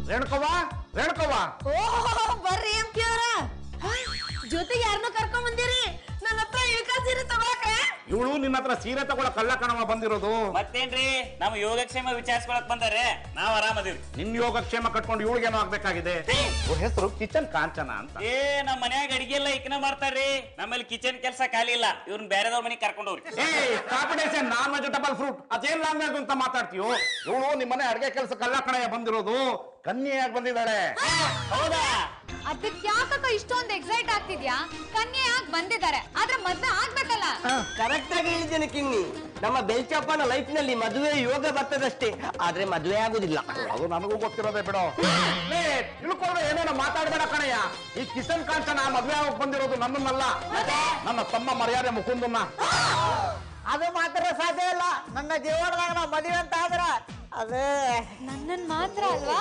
ರೇಣುಕವ್ವ ರೇಣುಕವ್ವ ಓ ಬರ್ರಿ M P ಅವರ ಜೊತೆಗೆ ಯಾರನ್ನೂ ಕರ್ಕೊಂಡ್ ಬಂದಿರಿ ನನ್ನ ಹತ್ರ ಇಳ್ಕಾ ಸೀರೆ ತಗೊಳಕ ಇವಳು ನಿನ್ನ ಹತ್ರ ಸೀರೆ ತಗೊಳ ಕಳ್ಳ ಕಣವ ಬಂದಿರೋದು ಮತ್ತೇನ್ರಿ ನಮ್ಮ ಯೋಗಕ್ಷೇಮ ವಿಚಾರಿಸ್ಕೊಳಕ್ ಬಂದಾರೆ ನಾವ್ ಆರಾಮದಿವ್ರಿ ನಿನ್ ಯೋಗಕ್ಷೇಮ ಕಟ್ಕೊಂಡು ಇವಳಿಗೇನೋ ಆಗ್ಬೇಕಾಗಿದೆ ಇವ್ರ ಹೆಸರು ಕಿಚನ್ ಕಾಂಚನ ಅಂತ ಏ ನಮ್ ಮನ್ಯಾಗ ಅಡಿಗೆ ಎಲ್ಲ ಇಕ್ನ ಮಾಡ್ತಾರ್ರಿ ನಮ್ಮಲ್ಲಿ ಕಿಚನ್ ಕೆಲಸ ಖಾಲಿ ಇಲ್ಲ ಇವ್ರನ್ನ ಬೇರೆದವ್ರ ಮನೆಗೆ ಕರ್ಕೊಂಡು ಹೋಗ್ರಿ ಏ ಕಾಂಬಿನೇಷನ್ ನಾನ್ ವೆಜಿಟಬಲ್ ಫ್ರೂಟ್ ಅದೇನ್ ಲ್ಯಾಂಗ್ವೇಜ್ ಅಂತ ಮಾತಾಡ್ತೀಯೋ ಇವಳು ನಿಮ್ಮನೆ ಅಡಿಗೆ ಕೆಲಸ ಕಳ್ಳ ಕಣಯ್ಯ ಬಂದಿರೋದು ಕನ್ಯೆಯಾಗಿ ಬಂದಿದ್ದಾಳೆ ಹೌದಾ ಅದಕ್ಕೆ ಯಾಕಕ್ಕ ಇಷ್ಟೊಂದು ಎಕ್ಸೈಟ್ ಆಗ್ತಿದ್ಯಾ ಕನ್ಯೆ ಆಗಿ ಬಂದಿದ್ದಾರೆ ಆದ್ರೆ ಮದ್ವೆ ಆಗ್ಬೇಕಲ್ಲ ಕರೆಕ್ಟ್ ಆಗಿ ಹೇಳಿದ್ದೇನೆ ಕಿನ್ನಿ ನಮ್ಮ ಬೆಲ್ಚಪ್ಪನ ಲೈಫ್ ನಲ್ಲಿ ಮದುವೆ ಯೋಗ ಬರ್ತದಷ್ಟೇ ಆದ್ರೆ ಮದುವೆ ಆಗುದಿಲ್ಲ ಅದು ನನಗೂ ಗೊತ್ತಿರೋದೇ ಬಿಡು ಲೇ, ತಿಳ್ಕೊಂಡ್ರೆ ಏನೇನೋ ಮಾತಾಡ್ಬೇಡ ಕಣಯ್ಯ ಈ ಕಿಶನ್ ಕಾಂಚನ ಮದ್ವೆ ಆಗೋಕ್ ಬಂದಿರೋದು ನನ್ನನ್ನಲ್ಲ ನನ್ನ ತಮ್ಮ ಮರ್ಯಾದೆ ಮುಕುಂದನ್ನ ಅದು ಮಾತ್ರ ಸಾಧ್ಯ ಇಲ್ಲ ನನ್ನ ಜೀವನದಾಗ ನಾವು ಮದುವೆ ಅಂತ ಆದ್ರ ಅದೇ ನನ್ನನ್ ಮಾತ್ರ ಅಲ್ವಾ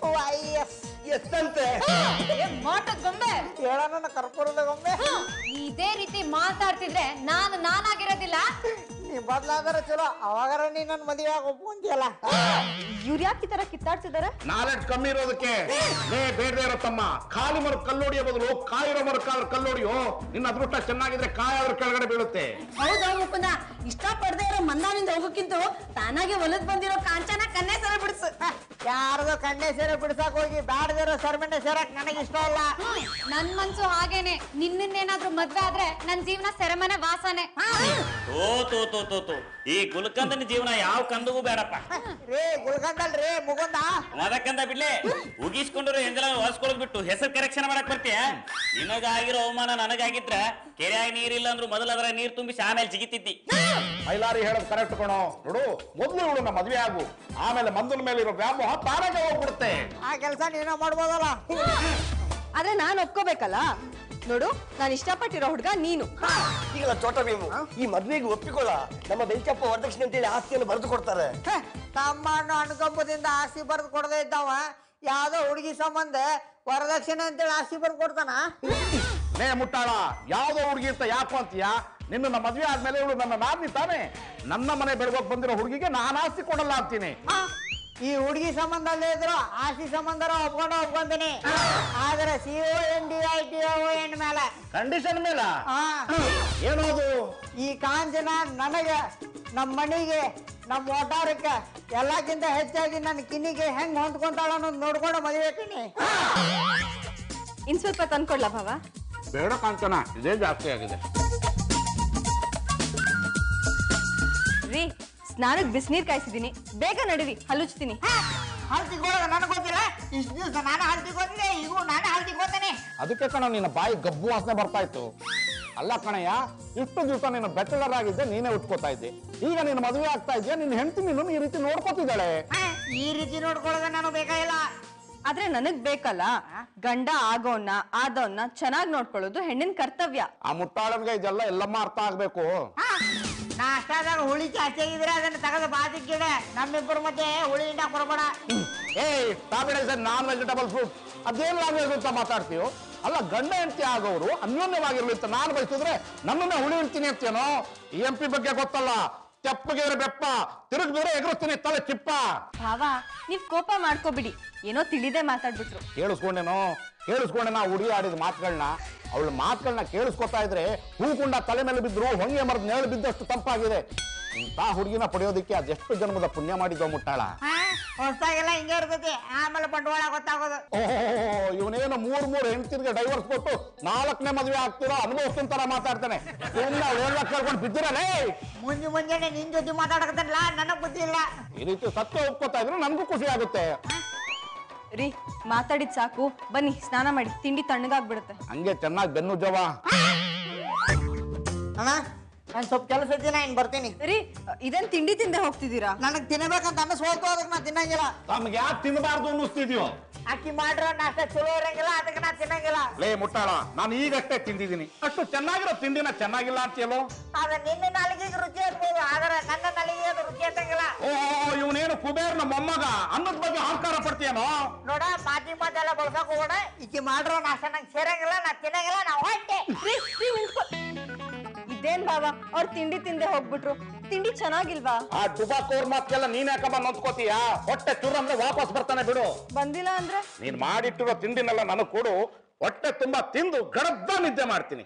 ಎಷ್ಟಂತೆ ಮಾಟದ್ ಗೊಂಬೆ ಹೇಳೋಣ ಕರ್ಪೂರದ ಒಮ್ಮೆ ಹ್ಮ್. ಇದೇ ರೀತಿ ಮಾತಾಡ್ತಿದ್ರೆ ನಾನು ನಾನಾಗಿರೋದಿಲ್ಲ ನೀ ಬದ್ಲಾದ್ರ ಚಲೋ ಅವಾಗಾರ ನೀ ನನ್ನ ಮದುವೆ ಆಗ ಒಪ್ಕೊಂತಿಯಲ್ಲ ಇವ್ರು ಯಾಕೆ ಈ ತರ ಕಿತ್ತಾಡ್ತಿದಾರೆ ನಾಲೆಡ್ಜ್ ಕಮ್ಮಿ ಇರೋದಕ್ಕೆ ಲೇ ಬೇಡದೆ ಇರೋ ತಮ್ಮ ಖಾಲಿ ಮರ ಕಲ್ಲೊಡಿಯೋ ಬದಲು ಕಾಯಿರೋ ಮರಕ್ಕಾದ್ರೆ ಕಲ್ಲೊಡಿಯೋ ನಿನ್ನ ಅದೃಷ್ಟ ಚೆನ್ನಾಗಿದ್ರೆ ಕಾಯಿ ಅದ್ರ ಕೆಳಗಡೆ ಬೀಳುತ್ತೆ ಹೌದಾ ಮುಕುಂದ ಇಷ್ಟ ಪಡದೆ ಇರೋ ಮಂದಾನಿಂದ ಹೋಗೋಕ್ಕಿಂತ ತಾನಾಗೆ ಹೊಲದ್ ಬಂದಿರೋ ಕಾಂಚನ ಕನ್ನೆ ಸರ ಬಿಡಿಸು ಯಾರ್ದು ಕಣ್ಣೆ ಸೇರೆ ಬಿಡ್ಸಕ್ ಹೋಗಿ ಬ್ಯಾಡದಿರೋ ಸರ್ಮಂಡೆ ಸೇರಕ್ ನನಗೆ ಇಷ್ಟ ಇಲ್ಲ ನನ್ ಮನ್ಸು ಹಾಗೇನೆ ನಿನ್ನನ್ನೇನಾದ್ರೂ ಮದ್ವೆ ಆದ್ರೆ ನನ್ ಜೀವನ ಸೆರೆಮನೆ ವಾಸನೆ ಓ ತೋ ತೋ ತೋ ತೋ ಈ ಗುಲ್ಕಂದನ ಜೀವನ ಯಾವ ಕಂದಗೂ ಬೇಡಪ್ಪ ರೇ ಗುಲ್ಕಂದಲ್ರಿ ಮುಗುಂದ ಮದಕ್ಕಂದ ಬಿಡ್ಲೆ ಉಗಿಸ್ಕೊಂಡ್ರು ಎಂಜಲ ಹೊಸ್ಕೊಳದ್ ಬಿಟ್ಟು ಹೆಸರು ಕರೆಕ್ಷನ್ ಮಾಡಕ್ ಬರ್ತೀಯ ನಿನಗಾಗಿರೋ ಅವಮಾನ ನನಗಾಗಿದ್ರ ಕೆರೆಯಾಗ ನೀರಿಲ್ಲ ಅಂದ್ರು ಮೊದಲ ಅದ್ರ ನೀರ್ ತುಂಬಿಸಿ ಆಮೇಲೆ ಜಿಗಿತಿದ್ದಿ ಮೈಲಾರಿ ಹೇಳೋದು ಕರೆಕ್ಟ್ ಕಣೋ ನೋಡು ಮೊದ್ಲು ಇವಳನ್ನ ಮದ್ವೆ ಆಗು ಆಮೇಲೆ ಮಂದನ ಮೇಲೆ ಇರೋ ವ್ಯಾಮೋಹ ತಾನಾಗೆ ಹೋಗ್ಬಿಡುತ್ತೆ ಆ ಕೆಲಸ ನೀನ ಮಾಡ್ಬೋದಲ್ಲ ಆದ್ರೆ ನಾನ್ ಒಪ್ಕೋಬೇಕಲ್ಲ ನೋಡು ನಾನು ಇಷ್ಟಪಟ್ಟಿರೋ ಹುಡ್ಗ ನೀನು ಈಗಲ ಚೋಟ ಭೀಮು ಈ ಮದ್ವೆಗೆ ಒಪ್ಪಿಕೊಳ್ಳ ನಮ್ಮ ಬೆಂಚಪ್ಪ ವರದಕ್ಷಿಣೆ ಅಂತೇಳಿ ಆಸ್ತಿಯನ್ನು ಬರೆದು ಕೊಡ್ತಾರೆ ಹೆ, ತಮ್ಮನ್ನು ಅನುಕಂಪದಿಂದ ಆಸ್ತಿ ಬರೆದು ಕೊಡದೇ ಇದ್ದಾವ ಯಾವ್ದೋ ಹುಡುಗಿ ಸಂಬಂಧ ವರದಕ್ಷಿಣೆ ಅಂತೇಳಿ ಆಸ್ತಿ ಬರೆದು ಕೊಡ್ತಾನ ಲೇ ಮುಟ್ಟಾಳ ಯಾವ್ದೋ ಹುಡುಗಿ ಅಂತ ಯಾಕೋ ಅಂತೀಯ ನಿನ್ನ ಮದ್ವೆ ಆದ್ಮೇಲೆ ಇವಳು ನನ್ನ ನಾದ್ನಿ ತಾನೆ ನನ್ನ ಮನೆ ಬೆಳಗೋಕ್ ಬಂದಿರೋ ಹುಡುಗಿಗೆ ನಾನು ಆಸ್ತಿ ಕೊಡಲ್ಲ ಅಂತೀನಿ ಈ ಹುಡುಗಿ ಸಂಬಂಧ ಅಲ್ಲೇ ಇದ್ರು ಆಸ್ತಿ ಸಂಬಂಧ ಒಪ್ಕೊಂಡು ಒಪ್ಕೊಂತೀನಿ ಆದ್ರೆ C O N D I T I O N condition ಮೇಲ ಹಾ ಏನೋದು ಈ ಕಾಂಚನ ನನಗೆ ನಮ್ಮ ಮನೆಗೆ ನಮ್ಮ ಒಟ್ಟಾರಕ್ಕೆ ಎಲ್ಲಕ್ಕಿಂತ ಹೆಚ್ಚಾಗಿ ನನ್ನ ಕಿನ್ನಿಗೆ ಹೆಂಗ್ ಹೊಂದ್ಕೊಂತಾಳ ಅನ್ನೋದು ನೋಡ್ಕೊಂಡು ಮದುವೆ ಆತೀನಿ ಇನ್ ಸ್ವಲ್ಪ ತಂದ್ಕೊಡ್ಲಾ ಭಾವ ಬೇಡ ಕಾಂಚನ ಇದೇ ಜಾಸ್ತಿ ಆಗಿದೆ ರೀ ಸ್ನಾನಕ್ ಬಿಸಿನೀರ್ ಕಾಯಿಸಿದೀನಿ ಬೇಗ ನಡೀರಿ ಹಲ್ಲುಚ್ತೀನಿ ಹಲ್ತಿ ಕೊಡೋದು ನನಗೆ ಗೊತ್ತಿಲ್ಲ ಇಷ್ಟು ದಿವಸ ನಾನು ಹಲ್ತಿ ಕೊಟ್ಟಿದ್ದೆ ಈಗೂ ನಾನು ಹಲ್ತಿ ಕೊಡ್ತೇನೆ ಅದಕ್ಕೆ ಕಣ ನಿನ್ನ ಬಾಯಿ ಗಬ್ಬು ವಾಸನೆ ಬರ್ತಾ ಇತ್ತು ಅಲ್ಲ ಕಣಯ್ಯ ಇಷ್ಟು ದಿವಸ ನೀನು ಬೆಚ್ಚಲರ್ ಆಗಿದ್ದೆ ನೀನೇ ಉಟ್ಕೋತಾ ಇದ್ದೆ ಈಗ ನೀನು ಮದುವೆ ಆಗ್ತಾ ಇದೆಯಾ ನಿನ್ನ ಹೆಂಡತಿ ನೀನು ಈ ರೀತಿ ನೋಡ್ಕೋತಿದ್ದಾಳೆ ಈ ರೀತಿ ನೋಡ್ಕೊಳ್ಳೋದು ನನಗೆ ಬೇಕಾಗಿಲ್ಲ ಆದ್ರೆ ನನಗ್ ಬೇಕಲ್ಲ ಗಂಡ ಆಗೋನ್ನ ಆದವನ್ನ ಚೆನ್ನಾಗ್ ನೋಡ್ಕೊಳ್ಳೋದು ಹೆಣ್ಣಿನ ಕರ್ತವ್ಯ ಆ ಮುಟ್ಟಾಳನ್ಗೆ ಇದೆಲ್ಲ ಎಲ್ಲಮ್ಮ ಅರ್ಥ ಆಗ್ಬೇಕು ನಾಷ್ಟಾದಾಗ ಹುಳಿ ಜಾಸ್ತಿ ಆಗಿದ್ರೆ ಅದನ್ನ ತೆಗೆದು ಬಾತಿಕ್ಕಿದೆ ನಮ್ಮಿಬ್ಬರ ಮಧ್ಯೆ ಹುಳಿ ಹಿಂಡ ಕೊಡಬೇಡ ಏಯ್ ಕಾಂಬಿನೇಷನ್ ನಾನ್ ವೆಜಿಟಬಲ್ ಫ್ರೂಟ್ ಅದೇನ್ ಲ್ಯಾಂಗ್ವೇಜ್ ಅಂತ ಮಾತಾಡ್ತೀಯೋ ಅಲ್ಲ ಗಂಡ ಹೆಂಡತಿ ಆಗೋರು ಅನ್ಯೋನ್ಯವಾಗಿರ್ಲಿ ಅಂತ ನಾನು ಬಯಸಿದ್ರೆ ನನ್ನನ್ನ ಹುಳಿ ಇಡ್ತೀನಿ ಅಂತೀನೋ ಈ ಎಂ ಪಿ ಬಗ್ಗೆ ಗೊತ್ತಲ್ಲ ತೆಪ್ಪಗೆ ಇರೋ ಬೆಪ್ಪ ತಿರುಗಿದ್ರೆ ಎಗರಿಸ್ತೀನಿ ತಲೆ ಚಿಪ್ಪ ಭಾವ ನೀವ್ ಕೋಪ ಮಾಡ್ಕೋಬಿಡಿ ಏನೋ ತಿಳಿದೇ ಮಾತಾಡ್ಬಿಟ್ರು ಕೇಳಿಸ್ಕೊಂಡೇನೋ ಕೇಳಿಸ್ಕೊಂಡೆ ನಾ ಹುಡುಗಿ ಆಡಿದ ಮಾತುಗಳನ್ನ ಅವಳ ಮಾತುಗಳನ್ನ ಕೇಳಿಸ್ಕೊತಾ ಇದ್ರೆ ಹೂಕುಂಡ ತಲೆ ಮೇಲೆ ಬಿದ್ರು ಹೊಂಗೆ ಮರದ ನೇಳು ಬಿದ್ದಷ್ಟು ತಂಪಾಗಿದೆ ಇಂಥ ಹುಡುಗಿನ ಪಡೆಯೋದಕ್ಕೆ ಅದೆಷ್ಟು ಜನ್ಮದ ಪುಣ್ಯ ಮಾಡಿದ್ದೋ ಮುಟ್ಟಾಳ ಹೊಸ್ದಾಗೆಲ್ಲ ಹಿಂಗೆ ಇರ್ತೈತಿ ಆಮೇಲೆ ಬಂಡವಾಳ ಗೊತ್ತಾಗೋದು ಓಹೋ ಇವನೇನು ಮೂರ್ ಮೂರ್ ಹೆಂಡತಿರ್ಗೆ ಡೈವರ್ಸ್ ಕೊಟ್ಟು ನಾಲ್ಕನೇ ಮದುವೆ ಆಗ್ತಿರೋ ಅನುಭವಿಸ್ಕೊಂಡ್ ತರ ಮಾತಾಡ್ತಾನೆ ಎಲ್ಲ ಹೇಳ ಕೇಳ್ಕೊಂಡು ಬಿದ್ದಿರಲೇ ಮುಂಜೆ ಮುಂಜಾನೆ ನಿನ್ ಜೊತೆ ಮಾತಾಡಕತ್ತಲ್ಲ ನನಗ್ ಬುದ್ಧಿ ಇಲ್ಲ ಈ ರೀತಿ ಸತ್ಯ ಒಪ್ಕೋತಾ ಇದ್ರೆ ನನ್ಗೂ ಖುಷಿ ಆಗುತ್ತೆ ರೀ ಮಾತಾಡಿದ್ ಸಾಕು ಬನ್ನಿ ಸ್ನಾನ ಮಾಡಿ ತಿಂಡಿ ತಣ್ಣಗಾಗ್ಬಿಡುತ್ತೆ ಹಂಗೆ ಚೆನ್ನಾಗಿ ಬೆನ್ನು ಜವ ಅಣ್ಣ ನಾನು ಸ್ವಲ್ಪ ಕೆಲಸ ಇದ್ದೀನಿ ಇನ್ ಬರ್ತೀನಿ ರೀ ಇದನ್ ತಿಂಡಿ ತಿಂದೆ ಹೋಗ್ತಿದ್ದೀರಾ ನನಗ್ ತಿನ್ನಬೇಕಂತ ಅನ್ನಿಸ್ಬೋತು ಅದಕ್ಕೆ ನಾ ತಿನ್ನಂಗಿಲ್ಲ ತಮ್ಗೆ ಯಾಕೆ ತಿನ್ನಬಾರ್ದು ಅನ್ನಿಸ್ತಿದ್ಯೋ ಅಕ್ಕಿ ಮಾಡಿರೋ ನಾಷ್ಟ ಚಲೋ ಇರಂಗಿಲ್ಲ ಅದಕ್ಕೆ ನಾ ತಿನ್ನಂಗಿಲ್ಲ ಲೇ ಮುಟ್ಟಾಳ ನಾನು ಈಗಷ್ಟೇ ತಿಂದಿದ್ದೀನಿ ಅಷ್ಟು ಚೆನ್ನಾಗಿರೋ ತಿಂಡಿನ ಚೆನ್ನಾಗಿಲ್ಲ ಅಂತೀಯಲ್ಲೋ ಆದ್ರೆ ನಿನ್ನ ನಾಲಿಗೆಗೆ ರುಚಿ ಇರ್ಬೋದು ಆದ್ರೆ ನನ್ನ ನಾಲಿಗೆ ಅದು ರುಚಿ ಇರ್ತಂಗಿಲ್ಲ ಓ ಇವನೇನು ಕುಬೇರ್ನ ಮೊಮ್ಮಗ ಅನ್ನದ ಬಗ್ಗೆ ಅಹಂಕಾರ ಪಡ್ತೀಯನೋ ನೋಡ ಮಾತಿ ಮಾತೆಲ್ಲ ಬಳಸಕ್ ಹೋಗೋಣ ಈಕಿ ಮಾಡಿರೋ ನಾಷ್ಟ ನಂಗೆ ಸೇರಂಗಿಲ್ಲ ನಾ ತಿನ್ನಂಗಿಲ್ಲ ನಾ ಹೊಟ್ಟೆ ರೀ, ರೀ, ನಿಂತ್ಕೊ. ಇದೇನ್ ಭಾವ ಅವ್ರು ತಿಂಡಿ ತಿಂದೆ ಹೋಗ್ಬಿಟ್ರು ತಿಂಡಿ ಚೆನ್ನಾಗಿಲ್ವಾ ಆ ಡುಬಾಕೋರ್ ಮಾತ್ಗೆಲ್ಲ ನೀನ್ ಯಾಕಮ್ಮ ನೊಂದ್ಕೋತೀಯ ಹೊಟ್ಟೆ ಚುರ್ ಅಂದ್ರೆ ವಾಪಸ್ ಬರ್ತಾನೆ ಬಿಡು ಬಂದಿಲ್ಲ ಅಂದ್ರೆ ನೀನ್ ಮಾಡಿಟ್ಟಿರೋ ತಿಂಡಿನೆಲ್ಲ ನನಗ್ ಕೊಡು ಹೊಟ್ಟೆ ತುಂಬಾ ತಿಂದು ಗಡದ್ದ ನಿದ್ದೆ ಮಾಡ್ತೀನಿ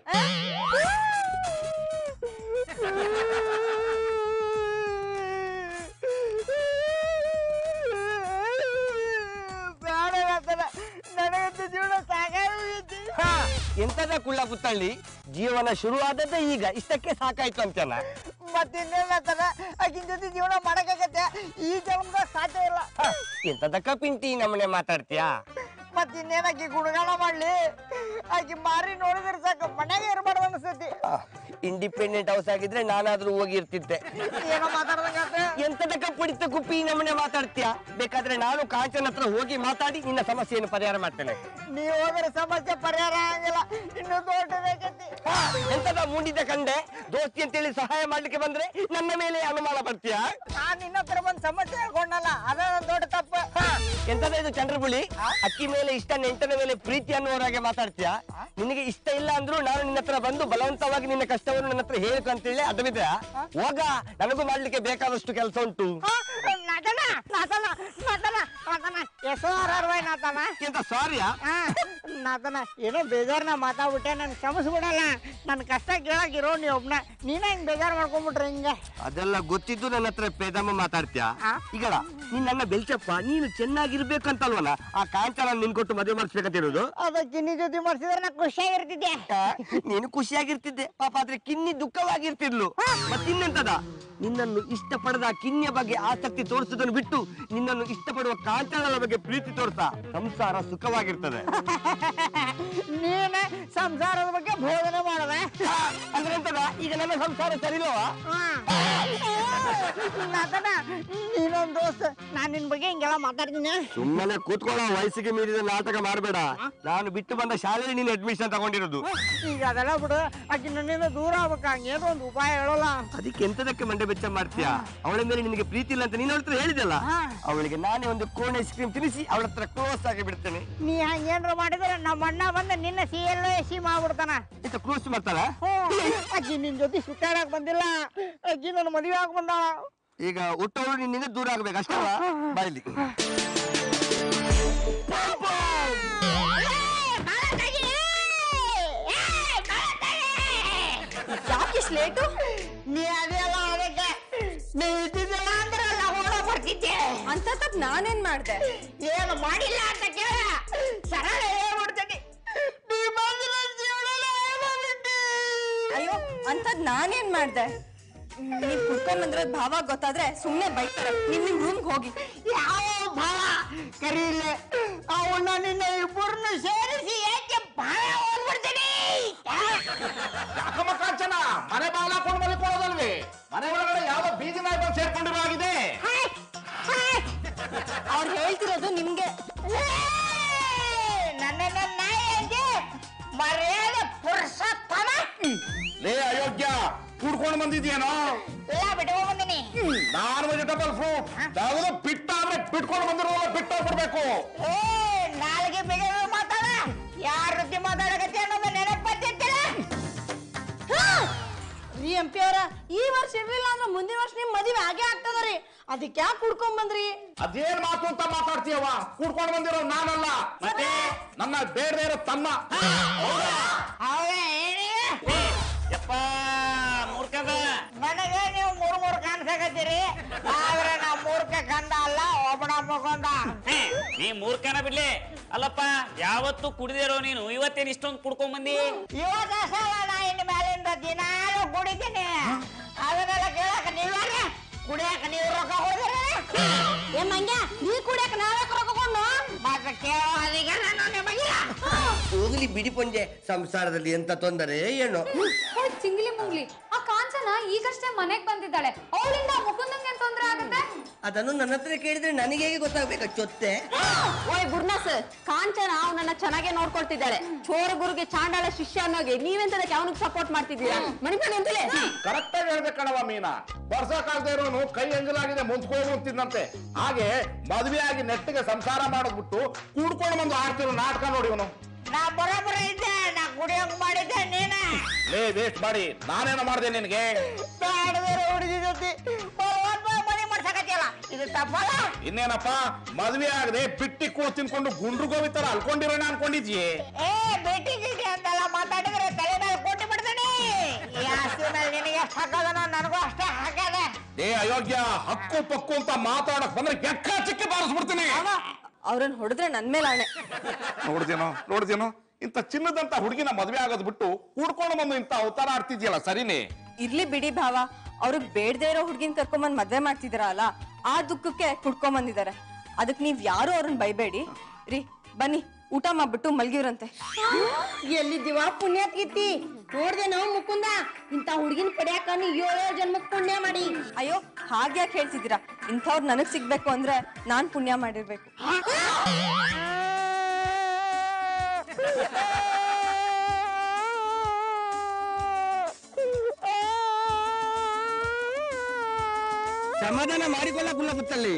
ಬೇಡ ಹೇಳ್ತಾನೆ ನನಗಂತೂ ಜೀವನ ಸಾಕಾಗೋಗೈತಿ ಎಂತದ ಕುಳ್ಳ ಪುತ್ತಳ್ಳಿ ಜೀವನ ಶುರು ಆದದ್ದೇ ಈಗ ಇಷ್ಟಕ್ಕೆ ಸಾಕಾಯ್ತು ಅಂತನ ಮತ್ತಿನ್ನೇನ್ ಹೇಳ್ತಾನೆ ಆಕಿನ ಜೊತೆ ಜೀವನ ಮಾಡಕ್ಕಾಗತ್ತೆ ಈ ಜನ್ಮದಾಗ ಸಾಧ್ಯ ಇಲ್ಲ ಎಂತದಕ್ಕ ಪಿಂಟಿ ನಮ್ಮನೆ ಮಾತಾಡ್ತೀಯಾ ಮತ್ತಿನ್ನೇನ್ ಆಕಿ ಗುಣಗಾನ ಮಾಡ್ಲಿ ಆಕಿ ಮಾರಿ ನೋಡಿದ್ರೆ ಸಾಕು ಮನೆಗೆ ಇರಬಾರ್ದು ಅನಿಸ್ತೈತಿ ಇಂಡಿಪೆಂಡೆಂಟ್ ಹೌಸ್ ಆಗಿದ್ರೆ ನಾನಾದ್ರೂ ಹೋಗಿರ್ತಿದ್ದೆ ಏನೋ ಮಾತಾಡ್ದಂಗಾತ ಎಂತದಕ್ಕ ಪುಡಿತ ಕುಪ್ಪಿ ನಮ್ಮನೆ ಮಾತಾಡ್ತೀಯಾ ಬೇಕಾದ್ರೆ ನಾನು ಕಾಂಚನ್ ಹತ್ರ ಹೋಗಿ ಮಾತಾಡಿ ನಿನ್ನ ಸಮಸ್ಯೆಯನ್ನು ಪರಿಹಾರ ಮಾಡ್ತೇನೆ ನೀವ್ ಹೋದ್ರೆ ಸಮಸ್ಯೆ ಪರಿಹಾರ ಆಗಂಗಿಲ್ಲ ಇನ್ನು ದೊಡ್ಡದಾಗೈತಿ ಎಂತದ ಮುಂಡಿದ್ದ ಕಂಡೆ ದೋಸ್ತಿ ಅಂತೇಳಿ ಸಹಾಯ ಮಾಡ್ಲಿಕ್ಕೆ ಬಂದ್ರೆ ನನ್ನ ಮೇಲೆ ಅನುಮಾನ ಬರ್ತೀಯಾ ನಾನ್ ನಿನ್ನ ಹತ್ರ ಬಂದ್ ಸಮಸ್ಯೆ ಹೇಳ್ಕೊಂಡಲ್ಲ ಅದ ನನ್ ದೊಡ್ಡ ತಪ್ಪು ಎಂತದ ಇದು ಚಂದ್ರಪುಳಿ ಅಕ್ಕಿ ಮೇಲೆ ಇಷ್ಟ ನೆಂಟನ ಮೇಲೆ ಪ್ರೀತಿ ಅನ್ನುವರಾಗೆ ಮಾತಾಡ್ತೀಯಾ ನಿನಗೆ ಇಷ್ಟ ಇಲ್ಲ ಅಂದ್ರೂ ನಾನು ನಿನ್ನ ಹತ್ರ ಬಂದು ಬಲವಂತವಾಗಿ ನಿನ್ನ ಕಷ್ಟವನ್ನು ನನ್ನ ಹತ್ರ ಹೇಳ್ಕು ಅಂತೇಳಿ ಅದು ಬಿದ್ರೆ ಹೋಗ ನನಗೂ ಮಾಡ್ಲಿಕ್ಕೆ ಬೇಕಾದಷ್ಟು ಕೆಲಸ ಉಂಟು ಹಾ? ನಟನ ನಟನ ನಟನ ನಟನ ಎಷ್ಟೋ ಅರ್ವೈ ನಟನ ಎಂತ ಸಾರಿಯಾ ಹಾ ನಾತನ ಏನೋ ಬೇಜಾರ್ನ ಮಾತಾಡ್ಬಿಟ್ಟೆ ನನ್ ಕ್ಷಮಿಸ್ಬಿಡಲ್ಲ ನನ್ನ ಕಷ್ಟ ಕೇಳಕ್ ಇರೋ ನೀ ಒಬ್ನ ನೀನ ಹಿಂಗ್ ಬೇಜಾರ್ ಮಾಡ್ಕೊಂಡ್ಬಿಟ್ರೆ ಹಿಂಗೆ ಅದೆಲ್ಲ ಗೊತ್ತಿದ್ದು ನನ್ನ ಹತ್ರ ಪೇದಮ್ಮ ಮಾತಾಡ್ತೀಯಾ ಆ? ಈಗಡ ನೀನ್ ನನ್ನ ಬೆಲ್ಚಪ್ಪ ನೀನು ಚೆನ್ನಾಗಿರ್ಬೇಕಂತಲ್ವನ ಆ ಕಾಂಚನ ನಿನ್ ಕೊಟ್ಟು ಮದುವೆ ಮಾಡಿಸ್ಬೇಕಂತಿರೋದು ಅದ ಕಿನ್ನಿ ಜೊತೆ ಮಾಡಿಸಿದ್ರೆ ನಾ ಖುಷಿಯಾಗಿರ್ತಿದ್ದೆ ಆ, ನೀನು ಖುಷಿಯಾಗಿರ್ತಿದ್ದೆ ಪಾಪ ಆದ್ರೆ ಕಿನ್ನಿ ದುಃಖವಾಗಿರ್ತಿದ್ಲು ಮತ್ತಿನ್ನೆಂತದ ನಿನ್ನನ್ನು ಇಷ್ಟಪಡದ ಕಿನ್ನಿಯ ಬಗ್ಗೆ ಆಸಕ್ತಿ ತೋರಿಸುವುದನ್ನು ಬಿಟ್ಟು ನಿನ್ನನ್ನು ಇಷ್ಟಪಡುವ ಕಾಂಚನದ ಬಗ್ಗೆ ಪ್ರೀತಿ ತೋರ್ಸ ಸಂಸಾರ ಸುಖವಾಗಿರ್ತದೆ ನೀನ ಸಂಸಾರದ ಬಗ್ಗೆ ಬೋಧನೆ ಮಾಡದೆ ಆ, ಅಂದ್ರೆ ಎಂತದ ಈಗ ನನ್ನ ಸಂಸಾರ ಸರಿಲವಾ ನಾತನ ನೀನೊಂದ್ ದೋಸ್ತ ನಾನ್ ನಿನ್ ಬಗ್ಗೆ ಹಿಂಗೆಲ್ಲ ಮಾತಾಡ್ತೀನಿ ಸುಮ್ಮನೆ ಕೂತ್ಕೊಳ್ಳೋ ವಯಸ್ಸಿಗೆ ಮೀರಿದ ನಾಟಕ ಮಾಡಬೇಡ ನಾನು ಬಿಟ್ಟು ಬಂದ ಶಾಲೆಯಲ್ಲಿ ನೀನು ಅಡ್ಮಿಷನ್ ತಗೊಂಡಿರೋದು ಈಗ ಅದೆಲ್ಲ ಬಿಡು ಆಕಿ ನನ್ನಿಂದ ದೂರ ಆಗ್ಬೇಕ ಹಂಗೇನೋ ಒಂದು ಉಪಾಯ ಹೇಳೋಲ್ಲ ಅದಕ್ಕೆ ಎಂತದಕ್ಕೆ ಮಂಡೆ ಬೆಚ್ಚ ಮಾಡ್ತೀಯಾ ಅವಳ ಮೇಲೆ ನಿನಗೆ ಪ್ರೀತಿ ಇಲ್ಲ ಅಂತ ನೀನು ಅವಳ ಹತ್ರ ಹೇಳಿದಲ್ಲ ಹಾ. ಅವಳಿಗೆ ನಾನೇ ಒಂದು ಕೋನ್ ಐಸ್ ಕ್ರೀಮ್ ತಿನ್ನಿಸಿ ಅವಳ ಹತ್ರ ಕ್ಲೋಸ್ ಆಗಿ ಬಿಡ್ತೇನೆ ನೀ ಹಂಗೇನ್ರ ಮಾಡಿದ್ರೆ ನಮ್ಮ ಅಣ್ಣ ಬಂದ ನಿನ್ನ ಸಿ ಎಲ್ ಸಿ ಮಾಡ್ಬಿಡ್ತಾನ ಇಂತ ಕ್ಲೋಸ್ ಮಾಡ್ತಾರ ಹ್ಮ್. ಅಜ್ಜಿ ನಿನ್ ಜೊತೆ ಸುತ್ತಾಡಕ್ ಬಂದಿಲ್ಲ ಅಜ್ಜಿ ನನ್ನ ಮದುವೆ ಆಗ್ ಬಂದ ಈಗ ಹುಟ್ಟವಳು ನಿನ್ನಿಂದ ದೂರ ಆಗ್ಬೇಕು ಅಷ್ಟಲ್ಲ ಬಾಯ್ಲಿ ಯಾಕೆ ಲೇಟು ನೀ ಅದೆಲ್ಲ ಅದಕ್ಕೆ ನೀ ಇದ್ದಿದ್ದಿಲ್ಲ ಅಂದ್ರೆ ನಾ ಓಡ ಬರ್ತಿದ್ದೆ ಅಂತ ತಪ್ಪ ನಾನೇನ್ ಮಾಡ್ದೆ ಏನು ಮಾಡಿಲ್ಲ ಅಂತ ಕೇಳ ಸರಳ ಹೇಳ್ಬಿಡ್ತೀನಿ ನೀ ಬಂದ್ರೆ ಜೀವನ ಹೇಳ್ಬಿಟ್ಟಿ. ಅಯ್ಯೋ ಅಂತದ್ ನಾನೇನ್ ಮಾಡ್ದೆ ನೀವ್ ಕುಡ್ಕೊಂಡ್ ಬಂದ್ರೆ ಭಾವ ಗೊತ್ತಾದ್ರೆ ಸುಮ್ನೆ ಬೈತಾರೆ ನೀವ್ ನಿಮ್ ರೂಮ್ಗೆ ಹೋಗಿ ಯಾವ ಭಾವ ಕರೀಲೆ ಅವನ್ನ ನಿನ್ನ ಇಬ್ಬರನ್ನ ಸೇರಿಸಿ ಏಕೆ ಭಾಳ ಹೋಗ್ಬಿಡ್ತೀನಿ ಯಾಕಮ್ಮ ಕಾಂಚನ ಮನೆ ಬಾಗ್ಲಾಕೊಂಡು ಮಲ್ಕೊಳ್ಳೋದಲ್ವೇ ಮನೆ ಒಳಗಡೆ ಯಾವ್ದೋ ಬೀದಿ ನಾಯಿ ಬಂದು ಸೇರ್ಕೊಂಡಿರೋ ಆಗಿದೆ ಅವ್ರು ಹೇಳ್ತಿರೋದು ನಿಮ್ಗೆ ನನ್ನ ನಾಯಿಗೆ ಮರ್ಯಾದೆ ಪುರುಷೋತ್ತಮ ಲೇ ಅಯೋಗ್ಯ ಕೂಡ್ಕೊಂಡು ಬಂದಿದ್ಯೇನೋ ಎಲ್ಲ ಬಿಟ್ಕೊಂಡ್ ಬಂದಿನಿ ನಾನ್ ವೆಜಿಟಬಲ್ ಫ್ರೂಟ್ ಯಾವ್ದೋ ಬಿಟ್ಟ ಅಂದ್ರೆ ಬಿಟ್ಕೊಂಡು ಬಂದಿರೋಲ್ಲ ಬಿಟ್ಟೋಗ್ಬಿಡ್ಬೇಕು ಏ ನಾಲ್ಗೆ ಬಿಗ ಮಾತಾಡ ಯಾರ ರೀತಿ ಮಾತಾಡಕತ್ತಿ ಅನ್ನೋದು ನೆನಪತ್ತಿತ್ತಿಲ್ಲ ರೀ ಎಂ ಪಿ ಅವರ ಈ ವರ್ಷ ಇರ್ಲಿಲ್ಲ ಅಂದ್ರೆ ಮುಂದಿನ ವರ್ಷ ನಿಮ್ ಮದುವೆ ಆಗೇ ಆಗ್ತದ ರೀ ಅದಕ್ಕೆ ಯಾಕೆ ಕುಡ್ಕೊಂಡ್ ಬಂದ್ರಿ ಅದೇನ್ ಮಾತು ಅಂತ ಮಾತಾಡ್ತೀಯವ ಕೂಡ್ಕೊಂಡು ಬಂದಿರೋ ನಾನಲ್ಲ ಮತ್ತೆ ನನ್ನ ಬೇಡದೇ ಇರೋ ತಮ್ಮ ಹೌದಾ ಹೇಳಿ ಯಪ್ಪ ಮೂರ್ಖದ ನನಗೆ ನೀವು ಮೂರ್ ಮೂರ್ ಕಾಣಿಸಕತ್ತೀರಿ ಆದ್ರೆ ನಾ ಮೂರ್ಖ ಕಂದ ಅಲ್ಲ ಒಬ್ಬನ ಮುಖಂದ ಹೇ, ನೀ ಮೂರ್ಖನ ಬಿಡ್ಲಿ ಅಲ್ಲಪ್ಪ ಯಾವತ್ತು ಕುಡಿದಿರೋ ನೀನು ಇವತ್ತೇನ್ ಇಷ್ಟೊಂದು ಕುಡ್ಕೊಂಡ್ ಬಂದಿ ಇವತ್ತ ಸಲ ನಾ ಇನ್ ಮೇಲಿಂದ ದಿನಾಲು ಕುಡಿತೀನಿ ಅದನ್ನೆಲ್ಲ ಕೇಳಕ ನೀವ್ಯಾರ ಕುಡಿಯಾಕ ನೀವು ರೊಕ್ಕ ಕೊಡ್ತೀರ ಏ ಮಂಗ್ಯ ನೀ ಕುಡಿಯಕ್ ನಾವೇ ಕರ್ಕೊಂಡು ಮತ್ತೆ ಕೇಳೋ ಅದಕ್ಕೆ ನಾನು ನಿಮಗಿಲ್ಲ ಹೋಗ್ಲಿ ಬಿಡಿ ಪೊಂಜೆ ಸಂಸಾರದಲ್ಲಿ ಎಂತ ತೊಂದರೆ ಏನು ಚಿಂಗ್ಲಿ ಮುಂಗ್ಲಿ ಆ ಕಾಂಚನ ಈಗಷ್ಟೇ ಮನೆಗ್ ಬಂದಿದ್ದಾಳೆ ಅವಳಿಂದ ಮುಕುಂದಂಗೆ ಏನ್ ತೊಂದ್ರೆ ಆಗತ್ತೆ ಅದನ್ನು ನನ್ನ ಹತ್ರ ಕೇಳಿದ್ರೆ ನನಗೆ ಹೇಗೆ ಗೊತ್ತಾಗ್ಬೇಕ ಚೊತ್ತೆ ಓಯ್ ಗುರ್ನಾಸ್ ಕಾಂಚನ ಅವನನ್ನ ಚೆನ್ನಾಗೆ ನೋಡ್ಕೊಳ್ತಿದ್ದಾಳೆ ಚೋರ ಗುರುಗೆ ಚಾಂಡಾಳ ಶಿಷ್ಯ ಅನ್ನೋಗೆ ನೀವೆಂತದಕ್ಕೆ ಅವನಿಗೆ ಸಪೋರ್ಟ್ ಮಾಡ್ತಿದ್ದೀರಾ ಮಣಿಪಾಣಿ ಅಂತಲೇ ಕರೆಕ್ಟ್ ಆಗಿ ಹೇಳ್ಬೇಕು ಕಣವ ಮೀನಾ ಬರ್ಸಕ್ಕಾಗದೆ ಇರೋನು ಕೈ ಎಂಜಲಾಗಿದೆ ಮುಂಚ್ಕೊಂಡು ಅಂತಿದ್ದಂತೆ ಹಾಗೆ ಮದುವೆ ಆಗಿ ನೆಟ್ಟಿಗೆ ಸಂಸಾರ ಮಾಡೋದ್ಬಿಟ್ಟು ಕೂಡ್ಕೊಂಡು ಬಂದು ಆಡ್ತಿರೋ ನಾಟಕ ನೋಡಿ ಇವನು ನಾ ಬರೋಬ್ಬರ ಇದ್ದೆ ನಾ ಕುಡಿಯೋಂಗ್ ಮಾಡಿದ್ದೆ ನೀನ ಲೇ ವೇಸ್ಟ್ ಮಾಡಿ ನಾನೇನೋ ಮಾಡಿದೆ ನಿನಗೆ ಬೇಡದಿರೋ ಹುಡುಗಿ ಜೊತೆ ಬಲವಂತ ಮನೆ ಮಾಡ್ಸಕತ್ತಿಯಲ್ಲ ಇದು ತಪ್ಪಲ್ಲ ಇನ್ನೇನಪ್ಪ ಮದ್ವೆ ಆಗದೆ ಬಿಟ್ಟಿ ಕೂಳು ತಿನ್ಕೊಂಡು ಗುಂಡ್ರು ಗೋವಿ ತರ ಅಲ್ಕೊಂಡಿರೋಣ ಅನ್ಕೊಂಡಿದ್ಯೆ ಏ ಭೇಟಿ ಗೀಟಿ ಅಂತೆಲ್ಲ ಮಾತಾಡಿದ್ರೆ ತಲೆ ಮೇಲೆ ಕೊಟ್ಟು ಬಿಡ್ತೀನಿ ಈ ಆಸ್ತಿ ಮೇಲೆ ನಿನಗೆ ಎಷ್ಟು ಹಾಕೋದನೋ ನನಗೂ ಅಷ್ಟೇ ಹಾಕದ ಏ ಅಯೋಗ್ಯ ಹಕ್ಕು ಪಕ್ಕು ಅಂತ ಮಾತಾಡಕ್ ಬಂದ್ರೆ ಬೆಕ್ಕ ಚಿಕ್ಕಿ ಬಾರಿಸ್ಬಿಡ್ತೀನಿ ಅವ್ರನ್ನ ಹೊಡೆದ್ರೆ ನನ್ ಮೇಲೆ ಆಣೆ ನೋಡ್ದೇನೋ ನೋಡ್ದೇನೋ ಇಂಥ ಚಿನ್ನದಂತ ಹುಡುಗಿನ ಮದ್ವೆ ಆಗೋದ್ ಬಿಟ್ಟು ಹುಡ್ಕೊಂಡು ಬಂದು ಇಂಥ ಅವತಾರ ಆಡ್ತಿದ್ಯಲ್ಲ ಸರಿನೇ ಇರ್ಲಿ ಬಿಡಿ ಭಾವ ಅವ್ರಿಗೆ ಬೇಡದೇ ಇರೋ ಹುಡ್ಗಿನ್ ಕರ್ಕೊಂಬಂದ್ ಮದ್ವೆ ಮಾಡ್ತಿದ್ದೀರಲ್ಲ ಆ ದುಃಖಕ್ಕೆ ಕುಡ್ಕೊಂಡ್ ಬಂದಿದ್ದಾರೆ ಅದಕ್ ನೀವ್ ಯಾರು ಅವ್ರನ್ನ ಬೈಬೇಡಿ ರೀ ಬನ್ನಿ ಊಟ ಮಾಡ್ಬಿಟ್ಟು ಮಲ್ಗಿವ್ರಂತೆ ಎಲ್ಲಿದ್ದೀವ ಪುಣ್ಯ ಕೀರ್ತಿ ನೋಡ್ದೆ ನಾವು ಮುಕುಂದ ಇಂತ ಹುಡುಗಿನ ಪಡ್ಯಾಕ ನೀ ಏಳೋ ಜನ್ಮಕ್ ಪುಣ್ಯ ಮಾಡಿ ಅಯ್ಯೋ ಹಾಗ್ಯಾಕೆ ಹೇಳ್ತಿದ್ದೀರಾ ಇಂಥವ್ರು ನನಗ್ ಸಿಗ್ಬೇಕು ಅಂದ್ರೆ ನಾನ್ ಪುಣ್ಯ ಮಾಡಿರ್ಬೇಕು ಸಮಾಧಾನ ಮಾಡಿಕೊಳ್ಳ ಗೊತ್ತಲ್ಲಿ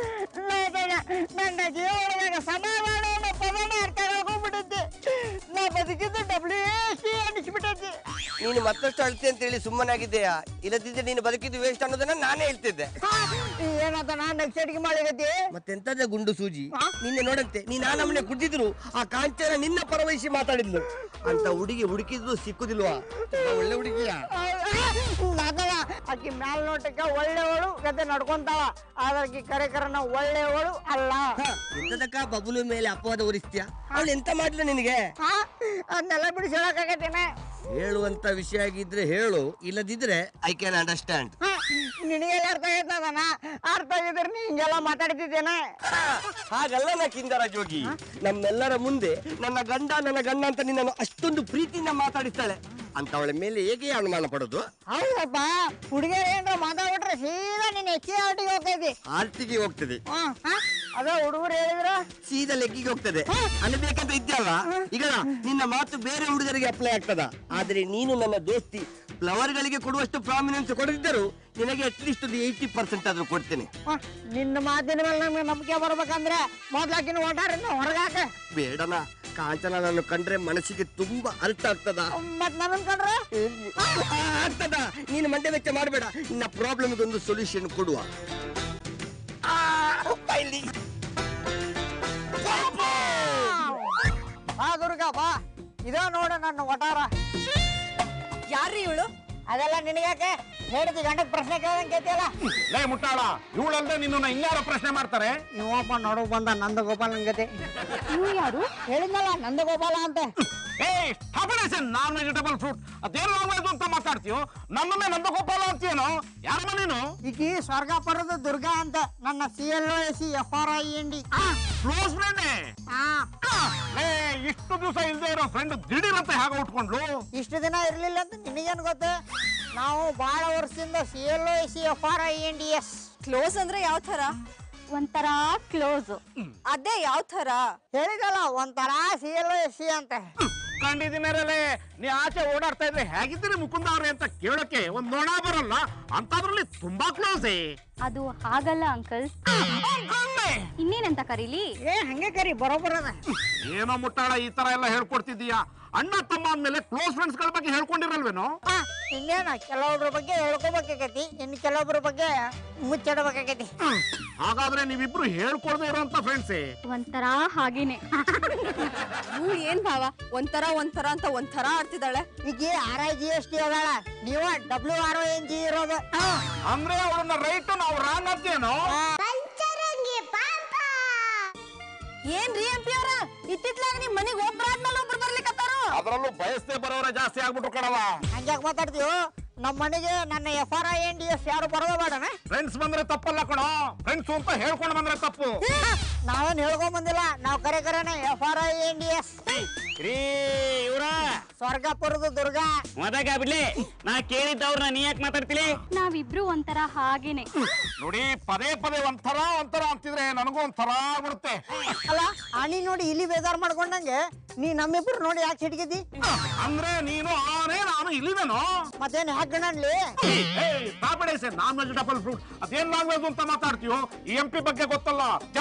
ನನ್ನ ಜೀವನದಾಗ ಸಮಾಧಾನ ಅನ್ನೋ ಪದನೇ ಅರ್ಥ ಹೋಗ್ಬಿಟ್ಟಿದ್ದೆ ನಾ ಬದುಕಿದ್ದು ಡಬ್ಲ್ಯೂ ಎಸ್ ಸಿ ಅನಿಸ್ಬಿಟ್ಟೈತಿ ನೀನು ಮತ್ತಷ್ಟು ಅಳ್ತಿ ಅಂತ ಹೇಳಿ ಸುಮ್ಮನಾಗಿದ್ದೀಯಾ ಇಲ್ಲದಿದ್ದರೆ ನೀನು ಬದುಕಿದ್ದು ವೇಸ್ಟ್ ಅನ್ನೋದನ್ನ ನಾನೇ ಹೇಳ್ತಿದ್ದೆ ಏನಂತ ನಾನು ನೆಕ್ಸ್ಟ್ ಮಾಡಿಗತಿ ಮತ್ತೆಂತದ ಗುಂಡು ಸೂಜಿ ನಿನ್ನೆ ನೋಡಂತೆ ನೀನ್ ಆ ನಮ್ಮನೆ ಕುಡ್ದಿದ್ರು ಆ ಕಾಂಚನ ನಿನ್ನ ಪರವಹಿಸಿ ಮಾತಾಡಿದ್ಲು ಅಂತ ಹುಡುಗಿ ಹುಡುಕಿದ್ರು ಸಿಕ್ಕುದಿಲ್ವಾ ತುಂಬಾ ಒಳ್ಳೆ ಹುಡುಗಿಯ ನಾಗವ ಆಕಿ ಮ್ಯಾಲ್ ನೋಟಕ್ಕೆ ಒಳ್ಳೆಯವಳು ಗತೆ ನಡ್ಕೊಂತಾಳ ಆದ್ರೆ ಆಕಿ ಕರೆ ಕರನ ಒಳ್ಳೆಯವಳು ಅಲ್ಲ ಎಂತದಕ್ಕ ಬಬುಲು ಮೇಲೆ ಅಪವಾದ ಹೊರಿಸ್ತೀಯ ಅವಳು ಎಂತ ಮಾಡ್ಲು ನಿನಗೆ ಹಾ ಅದನ್ನೆಲ್ಲ ಬಿಡಿಸಿ ಹೇಳಕ್ಕಾಗತ್ತೇನೆ ಹೇಳುವಂತ ವಿಷಯ ಆಗಿದ್ರೆ ಹೇಳು ಇಲ್ಲದಿದ್ರೆ ಐ ಕ್ಯಾನ್ ಅಂಡರ್ಸ್ಟ್ಯಾಂಡ್ ನಿನಗೆಲ್ಲ ಅರ್ಥ ಆಗೈತದನ ಅರ್ಥ ಆಗಿದ್ರೆ ನೀ ಹಿಂಗೆಲ್ಲ ಮಾತಾಡ್ತಿದ್ದೇನೆ ಹಾಗಲ್ಲ ನಾ ಕಿಂದರ ಜೋಗಿ ನಮ್ಮೆಲ್ಲರ ಮುಂದೆ ನನ್ನ ಗಂಡ ನನ್ನ ಗಂಡ ಅಂತ ನಿನ್ನನ್ನು ಅಷ್ಟೊಂದು ಪ್ರೀತಿಯಿಂದ ಮಾತಾಡಿಸ್ತಾಳೆ ಅಂತವಳ ಮೇಲೆ ಹೇಗೆ ಅನುಮಾನ ಪಡೋದು ಹೌದಪ್ಪ ಹುಡುಗಿಯರು ಏನ್ರ ಮಾತಾಡ್ಬಿಟ್ರೆ ಸೀದಾ ನೀನ್ ಹೆಚ್ಚಿಗೆ ಆಟಿಗೆ ಹೋಗ್ತೈತಿ ಆರ್ತಿಗೆ ಹೋಗ್ತದೆ ಹಾ ಹಾ ಅದ ಹುಡುಗರು ಹೇಳಿದ್ರ ಸೀದಾ ಲೆಗ್ಗಿಗೆ ಹೋಗ್ತದೆ ಅಲ್ಲಿ ಬೇಕಂತ ಇದ್ಯಲ್ಲ ಈಗ ನಿನ್ನ ಮಾತು ಬೇರೆ ಹುಡುಗರಿಗೆ ಅಪ್ಲೈ ಆಗ್ತದ ಆದ್ರೆ ನೀನು ನನ್ನ ದೋಸ್ತಿ ಫ್ಲವರ್ ಗಳಿಗೆ ಕೊಡುವಷ್ಟು ಪ್ರಾಮಿನೆನ್ಸ್ ಕೊಡದಿದ್ದರೂ ನಿನಗೆ ಅಟ್ಲೀಸ್ಟ್ ಒಂದು ಏಯ್ಟಿ ಪರ್ಸೆಂಟ್ ಆದ್ರೂ ಕೊಡ್ತೇನೆ ಹ, ನಿನ್ನ ಮಾತಿನ ಮೇಲೆ ನಮ್ಗೆ ನಂಬಿಕೆ ಬರ್ಬೇಕಂದ್ರೆ ಮೊದ್ಲಾಕಿನ ಒಟ್ಟಾರಿಂದ ಹೊರಗಾಕ ಬೇಡನ ಕಾಂಚನ ನಾನು ಕಂಡ್ರೆ ಮನಸ್ಸಿಗೆ ತುಂಬಾ ಅರ್ಥ ಆಗ್ತದ ಮತ್ ನನ್ನ ಕಂಡ್ರೆ ಆಗ್ತದ ನೀನು ಮಂಡೆ ವೆಚ್ಚ ಮಾಡಬೇಡ ನಿನ್ನ ಪ್ರಾಬ್ಲಮ್ ಒಂದು ಸೊಲ್ಯೂಷನ್ ಕೊಡುವ ಆ, ಹೋಗ್ತಾ ಇಲ್ಲಿ. ಬಾ ದುರ್ಗಾ ಬಾ ಇದ ನೋಡು ನನ್ನ ಒಟಾರ ಯಾರ್ರೀ ಇವಳು ಅದೆಲ್ಲ ನಿನಗ್ಯಾಕೆ ಹೇಳಿದ ಗಂಡಕ್ ಪ್ರಶ್ನೆ ಕೇಳಂಗ್ ಕೇತಿಯಲ್ಲ ಲೇ ಮುಟ್ಟಾಳ ಇವಳಲ್ದೆ ನಿನ್ನ ಇನ್ಯಾರ ಪ್ರಶ್ನೆ ಮಾಡ್ತಾರೆ ಇವಪ್ಪ ನಡು ಬಂದ ನಂದಗೋಪಾಲ್ ಗತಿ ಇವ್ ಯಾರು ಹೇಳಿದ್ನಲ್ಲ ನಂದಗೋಪಾಲ ಅಂತ ಏ ನಾನ್ ವೆಜಿಟಬಲ್ ಫ್ರೂಟ್ ಅದೇನ್ ನಾನ್ ಅಂತ ಮಾತಾಡ್ತೀಯೋ ನನ್ನನ್ನೇ ನಂದಗೋಪಾಲ ಅಂತೀಯೇನೋ ಯಾರಮ್ಮ ನೀನು ಈಕಿ ಸ್ವರ್ಗಪುರದ ದುರ್ಗಾ ಅಂತ ನನ್ನ C L A C F R I N D close ಫ್ರೆಂಡೇ ಏ ಇಷ್ಟು ದಿವಸ ಇಲ್ದೇ ಇರೋ ಫ್ರೆಂಡ್ ದಿಢೀರಂತೆ ಹೇಗೆ ಉಟ್ಕೊಂಡ್ಲು ಇಷ್ಟು ದಿನ ಇರ್ಲಿಲ್ಲ ಅಂತ ನಿನಗೇನು ಗೊತ್ತು ನಾವು ಬಹಳ ವರ್ಷದಿಂದ C L A C F R I N D S close ಅಂದ್ರೆ ಯಾವ ತರ ಒಂಥರ ಕ್ಲೋಸ್ ಅದೇ ಯಾವ ತರ ಹೇಳಿದಲ್ಲ ಒಂಥರ ಸಿ ಎಲ್ ಎ ಸಿ ಅಂತ ಕಂಡಿದ್ದೀನರಲ್ಲೇ ನೀ ಆಚೆ ಓಡಾಡ್ತಾ ಇದ್ರೆ ಹೇಗಿದ್ದೀರಿ ಮುಕುಂದ ಅವ್ರೆ ಅಂತ ಕೇಳೋಕೆ ಒಂದ್ ನೋಣ ಬರಲ್ಲ ಅಂತದ್ರಲ್ಲಿ ತುಂಬಾ ಕ್ಲೋಸೇ ಅದು ಹಾಗಲ್ಲ ಅಂಕಲ್ ಇನ್ನೇನಂತ ಕರೀಲಿ ಏ ಹಂಗೆ ಕರಿ ಬರೋಬರದ ಏನೋ ಮುಟ್ಟಾಳ ಈ ತರ ಎಲ್ಲ ಹೇಳ್ಕೊಡ್ತಿದ್ದೀಯಾ ಅಣ್ಣ ತಮ್ಮ ಅಂದ್ಮೇಲೆ ಕ್ಲೋಸ್ ಫ್ರೆಂಡ್ಸ್ ಗಳ ಬಗ್ಗೆ ಹೇಳ್ಕೊಂಡಿರಲ್ವೇನೋ ಇನ್ನೇನ ಕೆಲವೊಬ್ರ ಬಗ್ಗೆ ಹೇಳ್ಕೋಬೇಕಾಗೈತಿ ಇನ್ನು ಕೆಲವೊಬ್ರ ಬಗ್ಗೆ ಮುಚ್ಚಿಡಬೇಕಾಗೈತಿ ಹಾಗಾದ್ರೆ ನೀವಿಬ್ರು ಹೇಳ್ಕೊಳ್ದೆ ಇರೋಂತ ಫ್ರೆಂಡ್ಸೇ ಒಂಥರ ಹಾಗೇನೆ ಇವ್ಳು ಏನ್ ಭಾವ ಒಂಥರ ಒಂಥರ ಅಂತ ಒಂಥರ ಆಡ್ತಿದ್ದಾಳೆ ಈಗ R I G S T ಅದಾಳ ನೀವ W R O N G ಇರೋದು ಅಂದ್ರೆ ಅವಳನ್ನ ರೈಟ್ ನಾವು ರಾಂಗ್ ಅಂತೀಯೇನೋ ಏನ್ರಿ ಎಂ ಪಿ ಅವ್ರ ಇತ್ತಿತ್ಲಾಗ ನಿಮ್ ಮನೆಗ್ ಒಬ್ರಾದ್ಮೇಲೆ ಒಬ್ರು ಬರ್ಲಿಕ್ಕತ್ತಾರು ಅದರಲ್ಲೂ ಬಯಸ್ದೆ ಬರೋರ ಜಾಸ್ತಿ ಆಗ್ಬಿಟ್ರು ಕಣವ ಹಂಗ್ಯಾಕ್ ಮಾತಾಡ್ತೀವೋ ನಮ್ಮ ಮನೆಗೆ ನನ್ನ F R I N D S ಯಾರು ಬರೋದ ಬೇಡನ ಫ್ರೆಂಡ್ಸ್ ಬಂದ್ರೆ ತಪ್ಪಲ್ಲ ಕಣೋ ಫ್ರೆಂಡ್ಸ್ ಅಂತ ಹೇಳ್ಕೊಂಡು ಬಂದ್ರೆ ತಪ್ಪು ನಾವೇನ್ ಹೇಳ್ಕೊಂಡ್ ಬಂದಿಲ್ಲ ನಾವು ಕರೆ ಕರೆನೆ F R I N D S ರೀ ಇವ್ರ ಸ್ವರ್ಗಪುರದ ದುರ್ಗಾ ಮದಾಗ ಬಿಡ್ಲಿ ನಾ ಕೇಳಿದ್ದವ್ರನ್ನ ನೀ ಯಾಕೆ ಮಾತಾಡ್ತಿಲಿ ನಾವಿಬ್ರು ಒಂಥರ ಹಾಗೇನೆ ನೋಡಿ ಪದೇ ಪದೇ ಒಂಥರ ಒಂಥರ ಅಂತಿದ್ರೆ ನನಗೂ ಒಂಥರ ಆಗ್ಬಿಡುತ್ತೆ ಅಲ್ಲ ಆನಿ ನೋಡಿ ಇಲ್ಲಿ ಬೇಜಾರ್ ಮಾಡ್ಕೊಂಡಂಗೆ ನೀ ನಮ್ಮಿಬ್ರು ನೋಡಿ ಯಾಕೆ ಸಿಟ್ಗಿದ್ದಿ ಅಂದ್ರೆ ನೀನು ಆನೆ ನಾನು ಇಲ್ಲಿವೇನೋ ಮತ್ತೇನ್ ಹಾಕಣಲ್ಲಿ ನಾನ್ ವೆಜಿಟಬಲ್ ಫ್ರೂಟ್ ಅದೇನ್ ನಾನ್ ವೆಜ್ ಅಂತ ಮಾತಾಡ್ತೀಯೋ ಈ ಎಂ ಪಿ ಬಗ್ಗೆ ಗೊತ್ತಲ್ಲ ಚಪ್ಪಗಿದ್ರೆ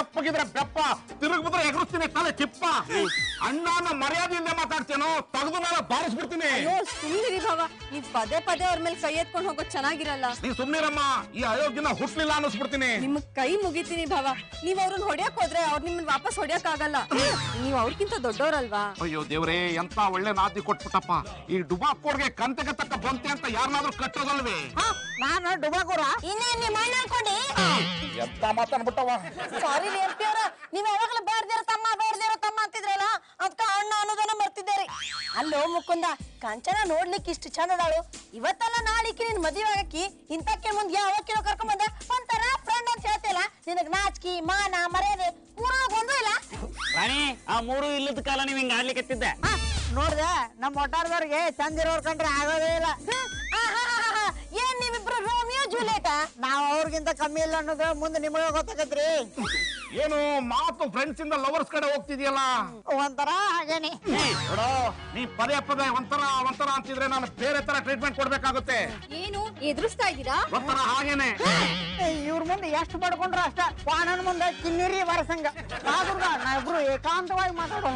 ಬೆಪ್ಪ ತಿರುಗ್ ಬಿದ್ರೆ ಎಗರಿಸ್ತೀನಿ ತಲೆ ಚಿಪ್ಪ ಅಣ್ಣನ ಮರ್ಯಾದೆಯಿಂದ ಮಾತಾಡ್ತೇನೋ ತೆಗೆದು ಮೇಲೆ ಬಾರಿಸ್ಬಿಡ್ತೀನಿ ಅಯ್ಯೋ ಸುಮ್ಮನಿರಿ ಭಾವ ನೀವ್ ಪದೇ ಪದೇ ಅವ್ರ ಮೇಲೆ ಕೈ ಎತ್ಕೊಂಡು ಹೋಗೋದ್ ಚೆನ್ನಾಗಿರಲ್ಲ ನೀ ಸುಮ್ನಿರಮ್ಮ ಈ ಅಯೋಗ್ಯನ ಹುಟ್ಲಿಲ್ಲ ಅನ್ನಿಸ್ಬಿಡ್ತೀನಿ ನಿಮ್ ಕೈ ಮುಗಿತೀನಿ ಭಾವ ನೀವ್ ಅವ್ರನ್ನ ಹೊಡ್ಯಕ್ ಹೋದ್ರೆ ಅವ್ರ ನಿಮ್ಮನ್ ವಾಪಸ್ ಹೊಡ್ಯಕ್ ಆಗಲ್ಲ ನೀವ್ ಅವ್ರಕ್ಕಿಂತ ದೊಡ್ಡೋರಲ್ವಾ ಅಯ್ಯೋ ದೇವ್ರೇ ಎಂತ ಒಳ್ಳೆ ನಾದಿ ಕೊಟ್ಬಿಟ್ಟಪ್ಪ ಈ ಡುಬಾಕೋರ್ಗೆ ಕಂತೆಗೆ ತಕ್ಕ ಬಂತೆ ಅಂತ ಯಾರನ್ನಾದ್ರೂ ಕಟ್ಟೋದಲ್ವೇ ನಾನು ಡುಬಾಕೂರ ಇನ್ನೇ ನಿಮ್ಮ ಅಣ್ಣ ಅನ್ಕೊಂಡಿ ಎಂತ ಮಾತಾಡ್ಬಿಟ್ಟವ ಸಾರಿ ರೀ ಎಂಪಿ ಅವ್ರ ನೀವ್ ಯಾವಾಗಲೂ ಬೇಡ್ದಿರೋ ತಮ್ಮ ಬೇಡ್ದಿರೋ ತಮ್ಮ ಅಂತಿದ್ರಲ್ಲ ಅದಕ್ಕ ಅಣ್ಣ ಅನ್ನೋದನ್ನ ಮರ್ತಿದ್ದೀರಿ ಅಲ್ಲೋ ಮುಕುಂದ ಕಾಂಚನ ನೋಡ್ಲಿಕ್ಕೆ ಇಷ್ಟು ಚಂದ ಅದಾಳು ಇವತ್ತಲ್ಲ ನಾಳಿಕೆ ನಿನ್ ಮದುವೆ ಆಗಕ್ಕಿ ಇಂತಕ್ಕೆ ಮುಂದೆ ಯಾವ ಕಿಲೋ ಕರ್ಕೊಂಡ್ ಬಂದೆ ಒಂಥರ ಫ್ರೆಂಡ್ ಅಂತ ಹೇಳ್ತಿಲ್ಲ ನಿನಗ್ ನಾಚಿಕೆ ಮಾನ ಮರ್ಯಾದೆ ಮೂರಾಗ ಒಂದು ಇಲ್ಲ ರಾಣಿ ಆ ಮೂರು ಇಲ್ಲದ ಕಾಲ ನೀವ್ ಹಿಂಗ ಆಡ್ಲಿಕ್ಕೆ ಹಾ, ನೋಡ್ದೆ ನಮ್ಮ ಒಟ್ಟಾರದವ್ರಿಗೆ ಚಂದ ಇರೋರ್ ಕಂಡ್ರೆ ಆಗೋದೇ ಇಲ್ಲ ಹ್ಮ್. ಆಹಾಹಾಹಾ. ಏನ್ ನೀವಿಬ್ರು ರೋಮಿಯೋ ಜೂಲಿಯಟ ನಾವ್ ಅವ್ರಿಗಿಂತ ಕಮ್ಮಿ ಇಲ್ಲ ಅನ್ನೋದು ಮುಂದೆ ನಿಮಗೆ ಗೊತ್ತಾಗತ್ರಿ ಏನು ಮಾತು ಫ್ರೆಂಡ್ಸ್ ಇಂದ ಲವರ್ಸ್ ಕಡೆ ಹೋಗ್ತಿದ್ಯಲ್ಲ ಒಂಥರ ಹಾಗೇನೆ ನೋಡೋ ನೀ ಪದೇ ಪದೇ ಒಂಥರ ಒಂಥರ ಅಂತಿದ್ರೆ ನಾನು ಬೇರೆ ತರ ಟ್ರೀಟ್ಮೆಂಟ್ ಕೊಡ್ಬೇಕಾಗುತ್ತೆ ಏನು ಎದುರಿಸ್ತಾ ಇದ್ದೀರಾ ಒಂಥರ ಹಾಗೇನೆ ಇವ್ರ ಮುಂದೆ ಎಷ್ಟು ಪಡ್ಕೊಂಡ್ರು ಅಷ್ಟ ವಾಣನ್ ಮುಂದೆ ಕಿನ್ನಿರಿ ವರಸಂಗ ಆದ್ರೂ ನಾವಿಬ್ರು ಏಕಾಂತವಾಗಿ ಮಾತಾಡೋಣ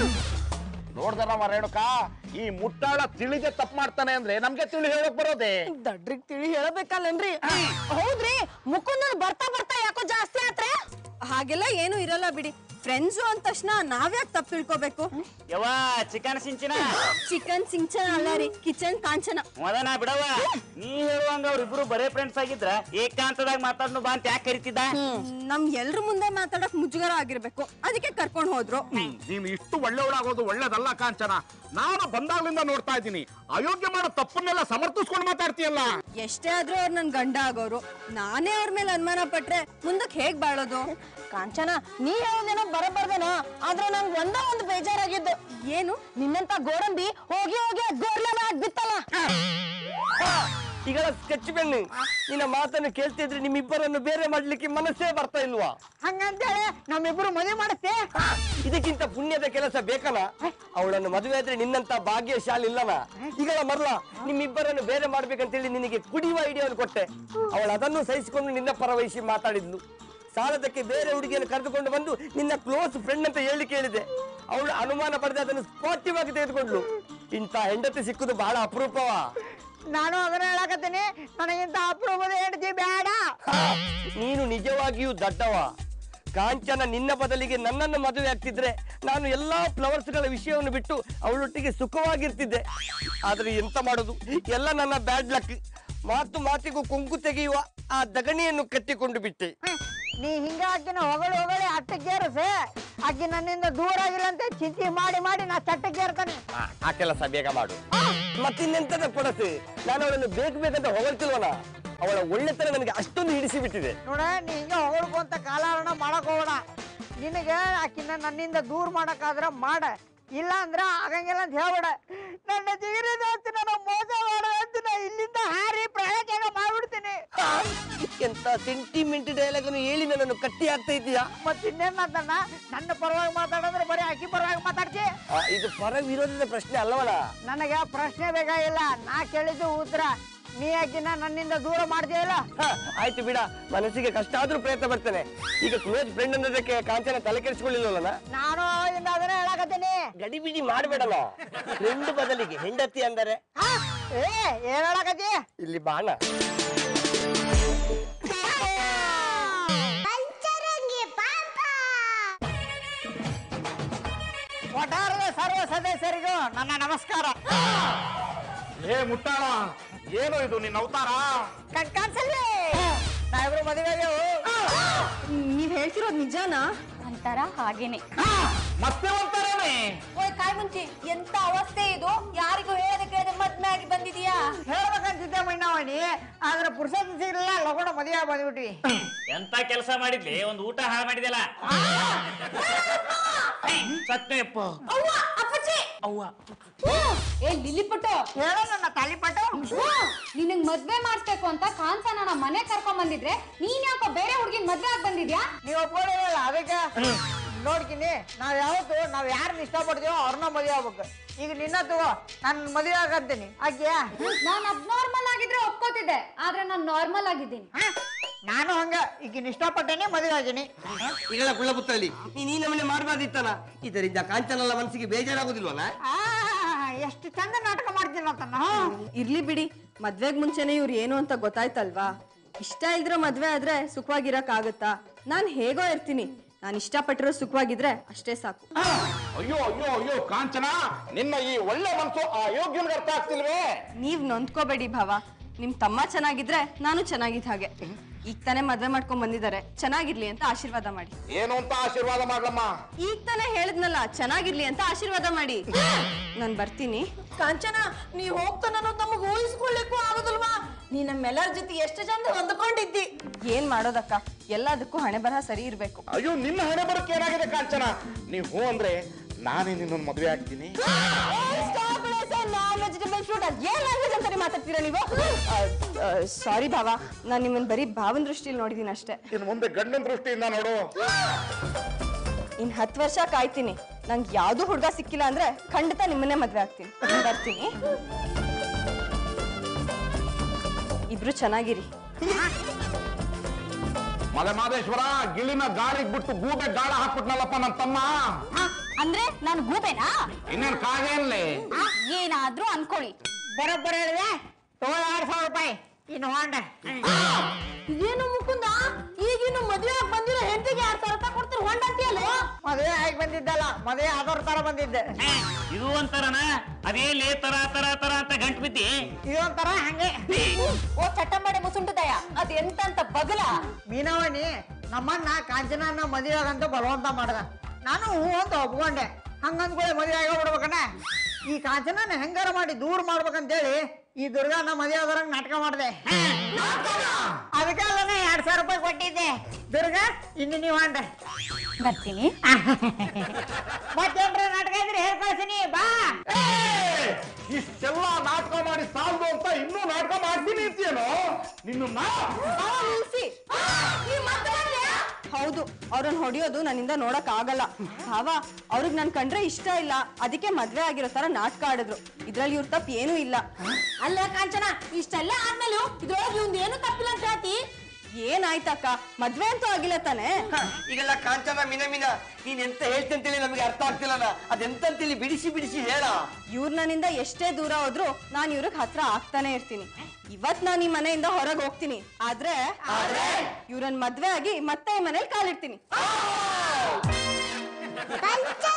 ನೋಡ್ದಲ್ಲ ರೇಣುಕ ಈ ಮುಟ್ಟಾಳ ತಿಳಿದೆ ತಪ್ಪು ಮಾಡ್ತಾನೆ ಅಂದ್ರೆ ನಮ್ಗೆ ತಿಳಿ ಹೇಳಕ್ ಬರೋದೆ ದಡ್ರಿಗ್ ತಿಳಿ ಹೇಳಬೇಕಲ್ಲನ್ರಿ ಹೌದ್ರಿ ಮುಕುಂದನ್ ಬರ್ತಾ ಬರ್ತಾ ಯಾಕೋ ಜಾಸ್ತಿ ಆತ್ರೆ ಹಾಗೆಲ್ಲ ಏನು ಇರಲ್ಲ ಬಿಡಿ ಫ್ರೆಂಡ್ಸು ಅಂದ ತಕ್ಷಣ ನಾವ್ಯಾಕ್ ತಪ್ಪು ತಿಳ್ಕೊಬೇಕು ಯವ್ವ ಚಿಕನ್ ಸಿಂಚಿನ ಚಿಕನ್ ಸಿಂಚನ ಅಲ್ಲ ರೀ ಕಿಚನ್ ಕಾಂಚನ ಮೊದನ ಬಿಡವ ನೀ ಹೇಳುವಂಗ ಅವ್ರಿಬ್ರು ಬರೇ ಫ್ರೆಂಡ್ಸ್ ಆಗಿದ್ರ ಏಕಾಂತದಾಗ ಮಾತಾಡ್ನು ಬಾ ಅಂತ ಯಾಕೆ ಕರಿತಿದ್ದ ನಮ್ ಎಲ್ರ ಮುಂದೆ ಮಾತಾಡಕ್ ಮುಜುಗರ ಆಗಿರ್ಬೇಕು ಅದಕ್ಕೆ ಕರ್ಕೊಂಡ್ ಹೋದ್ರು ನೀನು ಇಷ್ಟು ಒಳ್ಳೆಯವಳಾಗೋದು ಒಳ್ಳೇದಲ್ಲ ಕಾಂಚನ ನಾನು ಬಂದಾಗ್ಲಿಂದ ನೋಡ್ತಾ ಇದ್ದೀನಿ ಅಯೋಗ್ಯ ಮಾಡೋ ತಪ್ಪನ್ನೆಲ್ಲ ಸಮರ್ಥಿಸ್ಕೊಂಡು ಮಾತಾಡ್ತೀಯಲ್ಲ ಎಷ್ಟೇ ಆದ್ರೂ ಅವ್ರು ನನ್ ಗಂಡ ಆಗೋರು ನಾನೇ ಅವ್ರ ಮೇಲೆ ಅನುಮಾನ ಪಟ್ರೆ ಮುಂದಕ್ಕೆ ಹೇಗ್ ಬಾಳೋದು ಕಾಂಚನ ನೀ ಹೇಳೋದೇನೋ ಬರಬರ್ದೇನೋ ಆದ್ರೆ ನಂಗ್ ಒಂದ ಒಂದು ಬೇಜಾರಾಗಿದ್ದು ಏನು ನಿನ್ನಂತ ಗೋಡಂಬಿ ಹೋಗಿ ಹೋಗಿ ಗೋರ್ಲೆಲ್ಲ ಬಿತ್ತಲ್ಲ ಈಗ ಸ್ಕೆಚ್ ಪೆನ್ ನಿನ್ನ ಮಾತನ್ನು ಕೇಳ್ತಿದ್ರೆ ನಿಮ್ಮಿಬ್ಬರನ್ನು ಬೇರೆ ಮಾಡ್ಲಿಕ್ಕೆ ಮನಸ್ಸೇ ಬರ್ತಾ ಇಲ್ವಾ ಹಂಗಂತೇಳಿ ನಮ್ಮಿಬ್ರು ಮದುವೆ ಮಾಡಿಸ್ತೆ ಇದಕ್ಕಿಂತ ಪುಣ್ಯದ ಕೆಲಸ ಬೇಕನ ಅವಳನ್ನು ಮದುವೆ ಆದ್ರೆ ನಿನ್ನಂತ ಭಾಗ್ಯಶಾಲಿ ಇಲ್ಲನ ಈಗ ಮರ್ಲ ನಿಮ್ಮಿಬ್ಬರನ್ನು ಬೇರೆ ಮಾಡ್ಬೇಕಂತೇಳಿ ನಿನಗೆ ಕುಡಿಯುವ ಐಡಿಯಾವನ್ನು ಕೊಟ್ಟೆ ಅವಳು ಅದನ್ನು ಸಹಿಸಿಕೊಂಡು ನಿನ್ನ ಪರವಹಿಸಿ ಮಾತಾಡಿದ್ಲು ಸಾಲದಕ್ಕೆ ಬೇರೆ ಹುಡುಗಿಯನ್ನು ಕರೆದುಕೊಂಡು ಬಂದು ನಿನ್ನ ಕ್ಲೋಸ್ ಫ್ರೆಂಡ್ ಅಂತ ಹೇಳಿ ಕೇಳಿದೆ ಅವಳು ಅನುಮಾನ ಪಡೆದು ಅದನ್ನು ಸ್ಪಾಟಿವ್ ಆಗಿ ತೆಗೆದುಕೊಂಡ್ಲು ಇಂಥ ಹೆಂಡತಿ ಸಿಕ್ಕುದು ಬಹಳ ಅಪರೂಪವಾ ನಾನು ಅದನ್ನ ಹೇಳಕತ್ತೀನಿ ನನಗಿಂತ ಅಪರೂಪದ ಹೆಂಡತಿ ಬೇಡ ನೀನು ನಿಜವಾಗಿಯೂ ದಡ್ಡವ ಕಾಂಚನ ನಿನ್ನ ಬದಲಿಗೆ ನನ್ನನ್ನು ಮದುವೆ ಆಗ್ತಿದ್ರೆ ನಾನು ಎಲ್ಲಾ ಫ್ಲವರ್ಸ್ಗಳ ವಿಷಯವನ್ನು ಬಿಟ್ಟು ಅವಳೊಟ್ಟಿಗೆ ಸುಖವಾಗಿರ್ತಿದ್ದೆ ಆದ್ರೆ ಎಂತ ಮಾಡೋದು ಎಲ್ಲ ನನ್ನ ಬ್ಯಾಡ್ ಲಕ್ ಮಾತು ಮಾತಿಗೂ ಕೊಂಕು ತೆಗೆಯುವ ಆ ದಗಣಿಯನ್ನು ಕಟ್ಟಿಕೊಂಡು ಬಿಟ್ಟೆ ಹ್ಮ್. ನೀ ಹಿಂಗ ಆಕಿನ ಹೊಗಳು ಹೊಗಳಿ ಅಟ್ಟಕ್ಕೇರಸೆ ಆಕಿ ನನ್ನಿಂದ ದೂರ ಆಗಿಲ್ಲಂತೆ ಚಿಂತೆ ಮಾಡಿ ಮಾಡಿ ನಾ ಚಟ್ಟಕ್ಕೇರ್ತಾನೆ ಆ- ಆ ಕೆಲಸ ಬೇಗ ಮಾಡು ಮತ್ತಿನ್ನೆಂತದ ಕೊಡಸೆ ನಾನು ಅವಳನ್ನು ಬೇಕು ಬೇಕಂತ ಹೊಗಳ್ತಿಲ್ವನ ಅವಳ ಒಳ್ಳೆತನ ನನಗೆ ಅಷ್ಟೊಂದು ಹಿಡಿಸಿ ಬಿಟ್ಟಿದೆ ನೋಡ ನೀ ಹಿಂಗ ಹೊಗಳ್ಕೊಂತ ಕಾಲಹರಣ ಮಾಡಕ್ ಹೋಗೋಣ ನಿನಗ ಆಕಿನ ನನ್ನಿಂದ ದೂರ ಮಾಡಕ್ಕಾದ್ರ ಮಾಡ ಇಲ್ಲ ಅಂದ್ರ ಆಗಂಗಿಲ್ಲ ಅಂತ ಹೇಳ್ಬೇಡ ನನ್ನ ಜಿಗಿರಿ ದೋಸ್ತಿ ನನ್ನ ಮೋಸ ಮಾಡ ಅಂತ ನಾ ಇಲ್ಲಿಂದ ಹಾರಿ ಪ್ರಯಾಣ ಮಾಡ್ಬಿಡ್ತೀನಿ ಎಂತ ಸೆಂಟಿಮೆಂಟ್ ಡೈಲಾಗ್ ಅನ್ನು ಹೇಳಿ ನನ್ನನ್ನು ಕಟ್ಟಿ ಆಗ್ತಾ ಇದೀಯಾ ಮತ್ ಇನ್ನೇನ್ ಮಾತಣ್ಣ ನನ್ನ ಪರವಾಗಿ ಮಾತಾಡಿದ್ರೆ ಬರೀ ಆಕಿ ಪರವಾಗಿ ಮಾತಾಡ್ತಿ ಆ, ಇದು ಪರ ವಿರೋಧದ ಪ್ರಶ್ನೆ ಅಲ್ಲವಲ್ಲ ನನಗೆ ಪ್ರಶ್ನೆ ಬೇಕಾಗಿಲ್ಲ ನಾ ಕೇಳಿದ್ದು ಉತ್ತರ ನೀ ಆಕಿನ ನನ್ನಿಂದ ದೂರ ಮಾಡ್ತೀಯಲ್ಲ ಹ, ಆಯ್ತು ಬಿಡ ಮನಸ್ಸಿಗೆ ಕಷ್ಟ ಆದ್ರೂ ಪ್ರಯತ್ನ ಪಡ್ತೇನೆ ಈಗ ಕ್ಲೋಸ್ ಫ್ರೆಂಡ್ ಅನ್ನೋದಕ್ಕೆ ಕಾಂಚನ ತಲೆ ಕೆಡಿಸ್ಕೊಳ್ಳಿಲ್ವಲ್ಲ ನಾನು ಅವಾಗಿಂದ ಅದನ್ನೇ ಹೇಳಕತ್ತೀನಿ ಗಡಿಬಿಡಿ ಮಾಡಬೇಡಲ್ಲ ಫ್ರೆಂಡ್ ಬದಲಿಗೆ ಹೆಂಡತಿ ಅಂದರೆ ಹಾ? ಏ ಏನ್ ಹೇಳಕತ್ತಿ ಇಲ್ಲಿ ಬಾಣ ಒಟ್ಟಾರದ ಸರ್ವ ಸದಸ್ಯರಿಗೂ ನನ್ನ ನಮಸ್ಕಾರ ಏ ಮುಟ್ಟಾಳ ಏನು ಇದು ನಿನ್ನ ಅವತಾರ ಕಣ್ಕಾನ್ಸಲ್ವೇ ನಾವಿಬ್ರು ಮದುವೆ ಆಗ್ಯಾವು ನೀವ್ ಹೇಳ್ತಿರೋದ್ ನಿಜಾನಾ ಅಂತಾರ ಹಾಗೇನೆ ಮತ್ತೆ ಒಂಥರನೇ ಓಯ್ ಕಾಯ್ ಮುಂಚಿ ಎಂತ ಅವಸ್ಥೆ ಇದು ಯಾರಿಗೂ ಹೇಳದೆ ಕೇಳದೆ ಮದ್ವೆ ಆಗಿ ಬಂದಿದೀಯಾ ಹೇಳ್ಬೇಕಂತಿದ್ದೆ ಮಣ್ಣವಣಿ ಆದ್ರೆ ಪುರುಷತ್ ಸಿಗಲಿಲ್ಲ ಲಗೋಣ ಮದುವೆ ಆಗಿ ಬಂದ್ಬಿಟ್ವಿ ಎಂತ ಕೆಲಸ ಮಾಡಿದ್ಲಿ ಒಂದ್ ಊಟ ಹಾಳು ಮಾಡಿದ್ಯಲ್ಲ ಸತ್ಯಪ್ಪ ಏ ಲಿಲಿಪುಟ್ಟು ಹೇಳೋ ನನ್ನ ತಾಲಿಪಟ್ಟು ನಿನಗ್ ಮದ್ವೆ ಮಾಡಿಸ್ಬೇಕು ಅಂತ ಕಾಂಚನ ನಮ್ಮ ಮನೆ ಕರ್ಕೊಂಡ್ ಬಂದಿದ್ರೆ ನೀನ್ ಯಾಕೋ ಬೇರೆ ಹುಡ್ಗಿನ್ ಮದ್ವೆ ಆಗಿ ಬಂದಿದ್ಯಾ ನೀವು ಒಪ್ಕೊಳ್ಳಿಲ್ಲ ಅದಕ್ಕೆ ನೋಡ್ತೀನಿ ನಾವ್ ಯಾವತ್ತು ನಾವ್ ಯಾರನ್ನ ಇಷ್ಟಪಡ್ತೀವೋ ಅವ್ರನ್ನ ಮದುವೆ ಆಗ್ಬೇಕು ಈಗ ನಿನ್ನ ತಗೋ ನಾನು ಮದುವೆ ಆಗಂತೀನಿ ಆಕೆಯಾ ನಾನ್ ಅಬ್ನಾರ್ಮಲ್ ಆಗಿದ್ರೆ ಒಪ್ಕೋತಿದ್ದೆ ಆದ್ರೆ ನಾನ್ ನಾರ್ಮಲ್ ಆಗಿದ್ದೀನಿ ನಾನು ಹಂಗ ಈಗಿನ ಇಷ್ಟಪಟ್ಟೇನೆ ಮದುವೆ ಆಗೀನಿ ಈಗಲ ಕುಳ್ಳ ಪುತ್ತಳಿ ನೀನ್ ಈ ನಮನೆ ಮಾಡಬಾರ್ದಿತ್ತಲ್ಲ ಇದರಿಂದ ಕಾಂಚನಲ್ಲ ಮನಸ್ಸಿಗೆ ಬೇಜಾರಾಗುದಿಲ್ವಲ್ಲ ಆ, ಎಷ್ಟು ಚಂದ ನಾಟಕ ಮಾಡ್ತೀನಿ ಅಂತ ಇರ್ಲಿ ಬಿಡಿ ಮದ್ವೆಗ್ ಮುಂಚೆನೆ ಇವ್ರು ಏನು ಅಂತ ಗೊತ್ತಾಯ್ತಲ್ವಾ ಇಷ್ಟ ಇಲ್ದಿರೋ ಮದ್ವೆ ಆದ್ರೆ ಸುಖವಾಗಿರಕ್ ಆಗುತ್ತಾ ನಾನ್ ಹೇಗೋ ಇರ್ತೀನಿ ನಾನು ಇಷ್ಟಪಟ್ಟಿರೋ ಸುಖವಾಗಿದ್ರೆ ಅಷ್ಟೇ ಸಾಕು ಅಯ್ಯೋ ಅಯ್ಯೋ ಅಯ್ಯೋ ಕಾಂಚನ ನಿನ್ನ ಈ ಒಳ್ಳೆ ಮನಸ್ಸು ಆ ಯೋಗ್ಯನಿಗೆ ಅರ್ಥ ಆಗ್ತಿಲ್ವೇ ನೀವ್ ನೊಂದ್ಕೋಬೇಡಿ ಭಾವ ನಿಮ್ ತಮ್ಮ ಚೆನ್ನಾಗಿದ್ರೆ ನಾನು ಚೆನ್ನಾಗಿದ್ದ ಹಾಗೆ ಈಗ ತಾನೇ ಮದ್ವೆ ಮಾಡ್ಕೊಂಡ್ ಬಂದಿದ್ದಾರೆ ಚೆನ್ನಾಗಿರ್ಲಿ ಅಂತ ಆಶೀರ್ವಾದ ಮಾಡಿ ಏನು ಅಂತ ಆಶೀರ್ವಾದ ಮಾಡ್ಲಮ್ಮ ಈಗ ತಾನೇ ಹೇಳಿದ್ನಲ್ಲ ಚೆನ್ನಾಗಿರ್ಲಿ ಅಂತ ಆಶೀರ್ವಾದ ಮಾಡಿ ನಾನ್ ಬರ್ತೀನಿ ಕಾಂಚನ ನೀ ಹೋಗ್ತಾನ ನಮಗ್ ಊಹಿಸ್ಕೊಳ್ಳಿಕ್ಕೂ ಆಗುದಿಲ್ವಾ ನೀ ನಮ್ಮೆಲ್ಲರ ಜೊತೆ ಎಷ್ಟು ಚಂದ ಹೊಂದ್ಕೊಂಡಿದ್ದಿ ಏನ್ ಮಾಡೋದಕ್ಕ ಎಲ್ಲದಕ್ಕೂ ಹಣೆ ಬರಹ ಸರಿ ಇರ್ಬೇಕು ಅಯ್ಯೋ ನಿನ್ನ ಹಣೆ ಬರಕ್ಕೆ ಏನಾಗಿದೆ ಕಾಂಚನ ನೀವು ಹೂ ಅಂದ್ರೆ ನಾನೇ ನಿನ್ನೊಂದು ಮದುವೆ ಆಗ್ತೀನಿ ನಾನ್ ವೆಜಿಟೇಬಲ್ ಫ್ರೂಟ್ ಏನ್ ಲ್ಯಾಂಗ್ವೇಜ್ ಅಂತಾನೆ ಮಾತಾಡ್ತೀರಾ ನೀವು ಸಾರಿ ಭಾವ ನಾನ್ ನಿಮ್ಮನ್ ಬರೀ ಭಾವನ ದೃಷ್ಟಿಲಿ ನೋಡಿದೀನಿ ಅಷ್ಟೇ ಇನ್ನು ಮುಂದೆ ಗಂಡನ ದೃಷ್ಟಿಯಿಂದ ನೋಡು ಇನ್ ಹತ್ತು ವರ್ಷ ಕಾಯ್ತೀನಿ ನಂಗೆ ಯಾವ್ದು ಹುಡುಗ ಸಿಕ್ಕಿಲ್ಲ ಅಂದ್ರೆ ಖಂಡಿತ ನಿಮ್ಮನ್ನೇ ಮದ್ವೆ ಆಗ್ತೀನಿ ಬರ್ತೀನಿ ಇಬ್ರು ಚೆನ್ನಾಗಿರಿ ಮಲೆ ಮಾದೇಶ್ವರ ಗಿಳಿನ ಗಾಳಿಗೆ ಬಿಟ್ಟು ಗೂಬೆ ಗಾಳ ಹಾಕ್ಬಿಟ್ನಲ್ಲಪ್ಪ ನನ್ನ ತಮ್ಮ ಅಂದ್ರೆ ನಾನು ಗೂಬೆನಾ ಇನ್ನೇನ್ ಕಾಗೇನ್ಲಿ ಏನಾದ್ರೂ ಅನ್ಕೊಳ್ಳಿ ಬರೋಬ್ಬರ ಹೇಳಿದೆ ತಗೋ ಎರಡ್ ಸಾವಿರ ರೂಪಾಯಿ ಇನ್ನು ಹೊಂಡ ಇದೇನು ಮುಕುಂದ ಈಗಿನ್ನು ಮದುವೆ ಆಗಿ ಬಂದಿರೋ ಹೆಂಡತಿಗೆ ಎರಡ್ ಸಾವಿರ ರೂಪಾಯಿ ಕೊಡ್ತೀರಿ ಹೊಂಡ ಅಂತೀಯಲ್ಲ ಮದುವೆ ಆಗಿ ಬಂದಿದ್ದಲ್ಲ ಮದುವೆ ಆದವ್ರ ತರ ಬಂದಿದ್ದೆ ಇದು ಒಂಥರನ ಅದೇ ಲೇ ತರ ತರ ತರ ಅಂತ ಗಂಟ್ ಬಿದ್ದಿ ಇದೊಂಥರ ಹಂಗೆ ಓ ಚಟ್ಟಂಬಡೆ ಮುಸುಂಟದಯ ಅದ್ ಎಂತ ಅಂತ ಬಗಲ ಮೀನವನಿ ನಮ್ಮನ್ನ ಕಾಂಚನನ್ನ ಮದುವೆ ಆಗಂತ ಬಲವಂತ ಮಾಡ್ದ ನಾನು ಹೂ ಅಂತ ಒಪ್ಕೊಂಡೆ ಹಂಗಂದ್ಕೊಳ್ಳಿ ಮದುವೆ ಆಗ ಬಿಡ್ಬೇಕಣ್ಣ ಈ ಕಾಂಚನನ ಹೆಂಗಾರ ಮಾಡಿ ದೂರ ಮಾಡ್ಬೇಕಂತೇಳಿ ಈ ದುರ್ಗಾನ ಮದುವೆ ಆದರಂಗ್ ನಾಟಕ ಮಾಡಿದೆ ಅದಕ್ಕೆ ಅಲ್ಲನೆ ಎರಡ್ ಸಾವಿರ ರೂಪಾಯಿ ಕೊಟ್ಟಿದ್ದೆ ದುರ್ಗಾ ಇನ್ನು ನೀವು ಹೊಂಡ ಬರ್ತೀನಿ ಮತ್ತೇನ್ರ ನಾಟಕ ಇದ್ರೆ ಹೇಳ್ ಕಳ್ಸಿನಿ ಬಾ ಇಷ್ಟೆಲ್ಲ ನಾಟಕ ಮಾಡಿ ಸಾಲದು ಅಂತ ಇನ್ನೂ ನಾಟಕ ಮಾಡ್ತೀನಿ ಅಂತೀಯೇನೋ ನಿನ್ನ ಹೌದು ಅವ್ರನ್ನ ಹೊಡಿಯೋದು ನನ್ನಿಂದ ನೋಡಕ್ ಆಗಲ್ಲ ಭಾವ ಅವ್ರಿಗೆ ನನ್ ಕಂಡ್ರೆ ಇಷ್ಟ ಇಲ್ಲ ಅದಕ್ಕೆ ಮದ್ವೆ ಆಗಿರೋ ತರ ನಾಟಕ ಆಡಿದ್ರು ಇದ್ರಲ್ಲಿ ಇವ್ರ ತಪ್ಪು ಏನೂ ಇಲ್ಲ ಅಲ್ಲ ಕಾಂಚನ ಇಷ್ಟೆಲ್ಲ ಆದ್ಮೇಲೆ ಇದ್ರೊಳಗೆ ಇವ್ನ್ ಏನು ತಪ್ಪಿಲ್ಲ ಅಂತ ಹೇಳ್ತಿ ಏನಾಯ್ತಕ್ಕ ಮದ್ವೆ ಅಂತೂ ಆಗಿಲ್ಲ ತಾನೇ ಈಗೆಲ್ಲ ಕಾಂಚನ ಮಿನ ಮಿನ ನೀನ್ ಎಂತ ಹೇಳ್ತಂತೇಳಿ ನಮಗೆ ಅರ್ಥ ಆಗ್ತಿಲ್ಲನ ಅದೆಂತಂತೇಳಿ ಬಿಡಿಸಿ ಬಿಡಿಸಿ ಹೇಳ ಇವ್ರ ನನ್ನಿಂದ ಎಷ್ಟೇ ದೂರ ಹೋದ್ರು ನಾನ್ ಇವ್ರಿಗೆ ಹತ್ರ ಆಗ್ತಾನೆ ಇರ್ತೀನಿ ಇವತ್ ನಾನ್ ಈ ಮನೆಯಿಂದ ಹೊರಗೆ ಹೋಗ್ತೀನಿ ಆದ್ರೆ ಇವ್ರನ್ ಮದ್ವೆ ಆಗಿ ಮತ್ತೆ ಈ ಮನೇಲಿ ಕಾಲಿಡ್ತೀನಿ ಕಾಂಚನ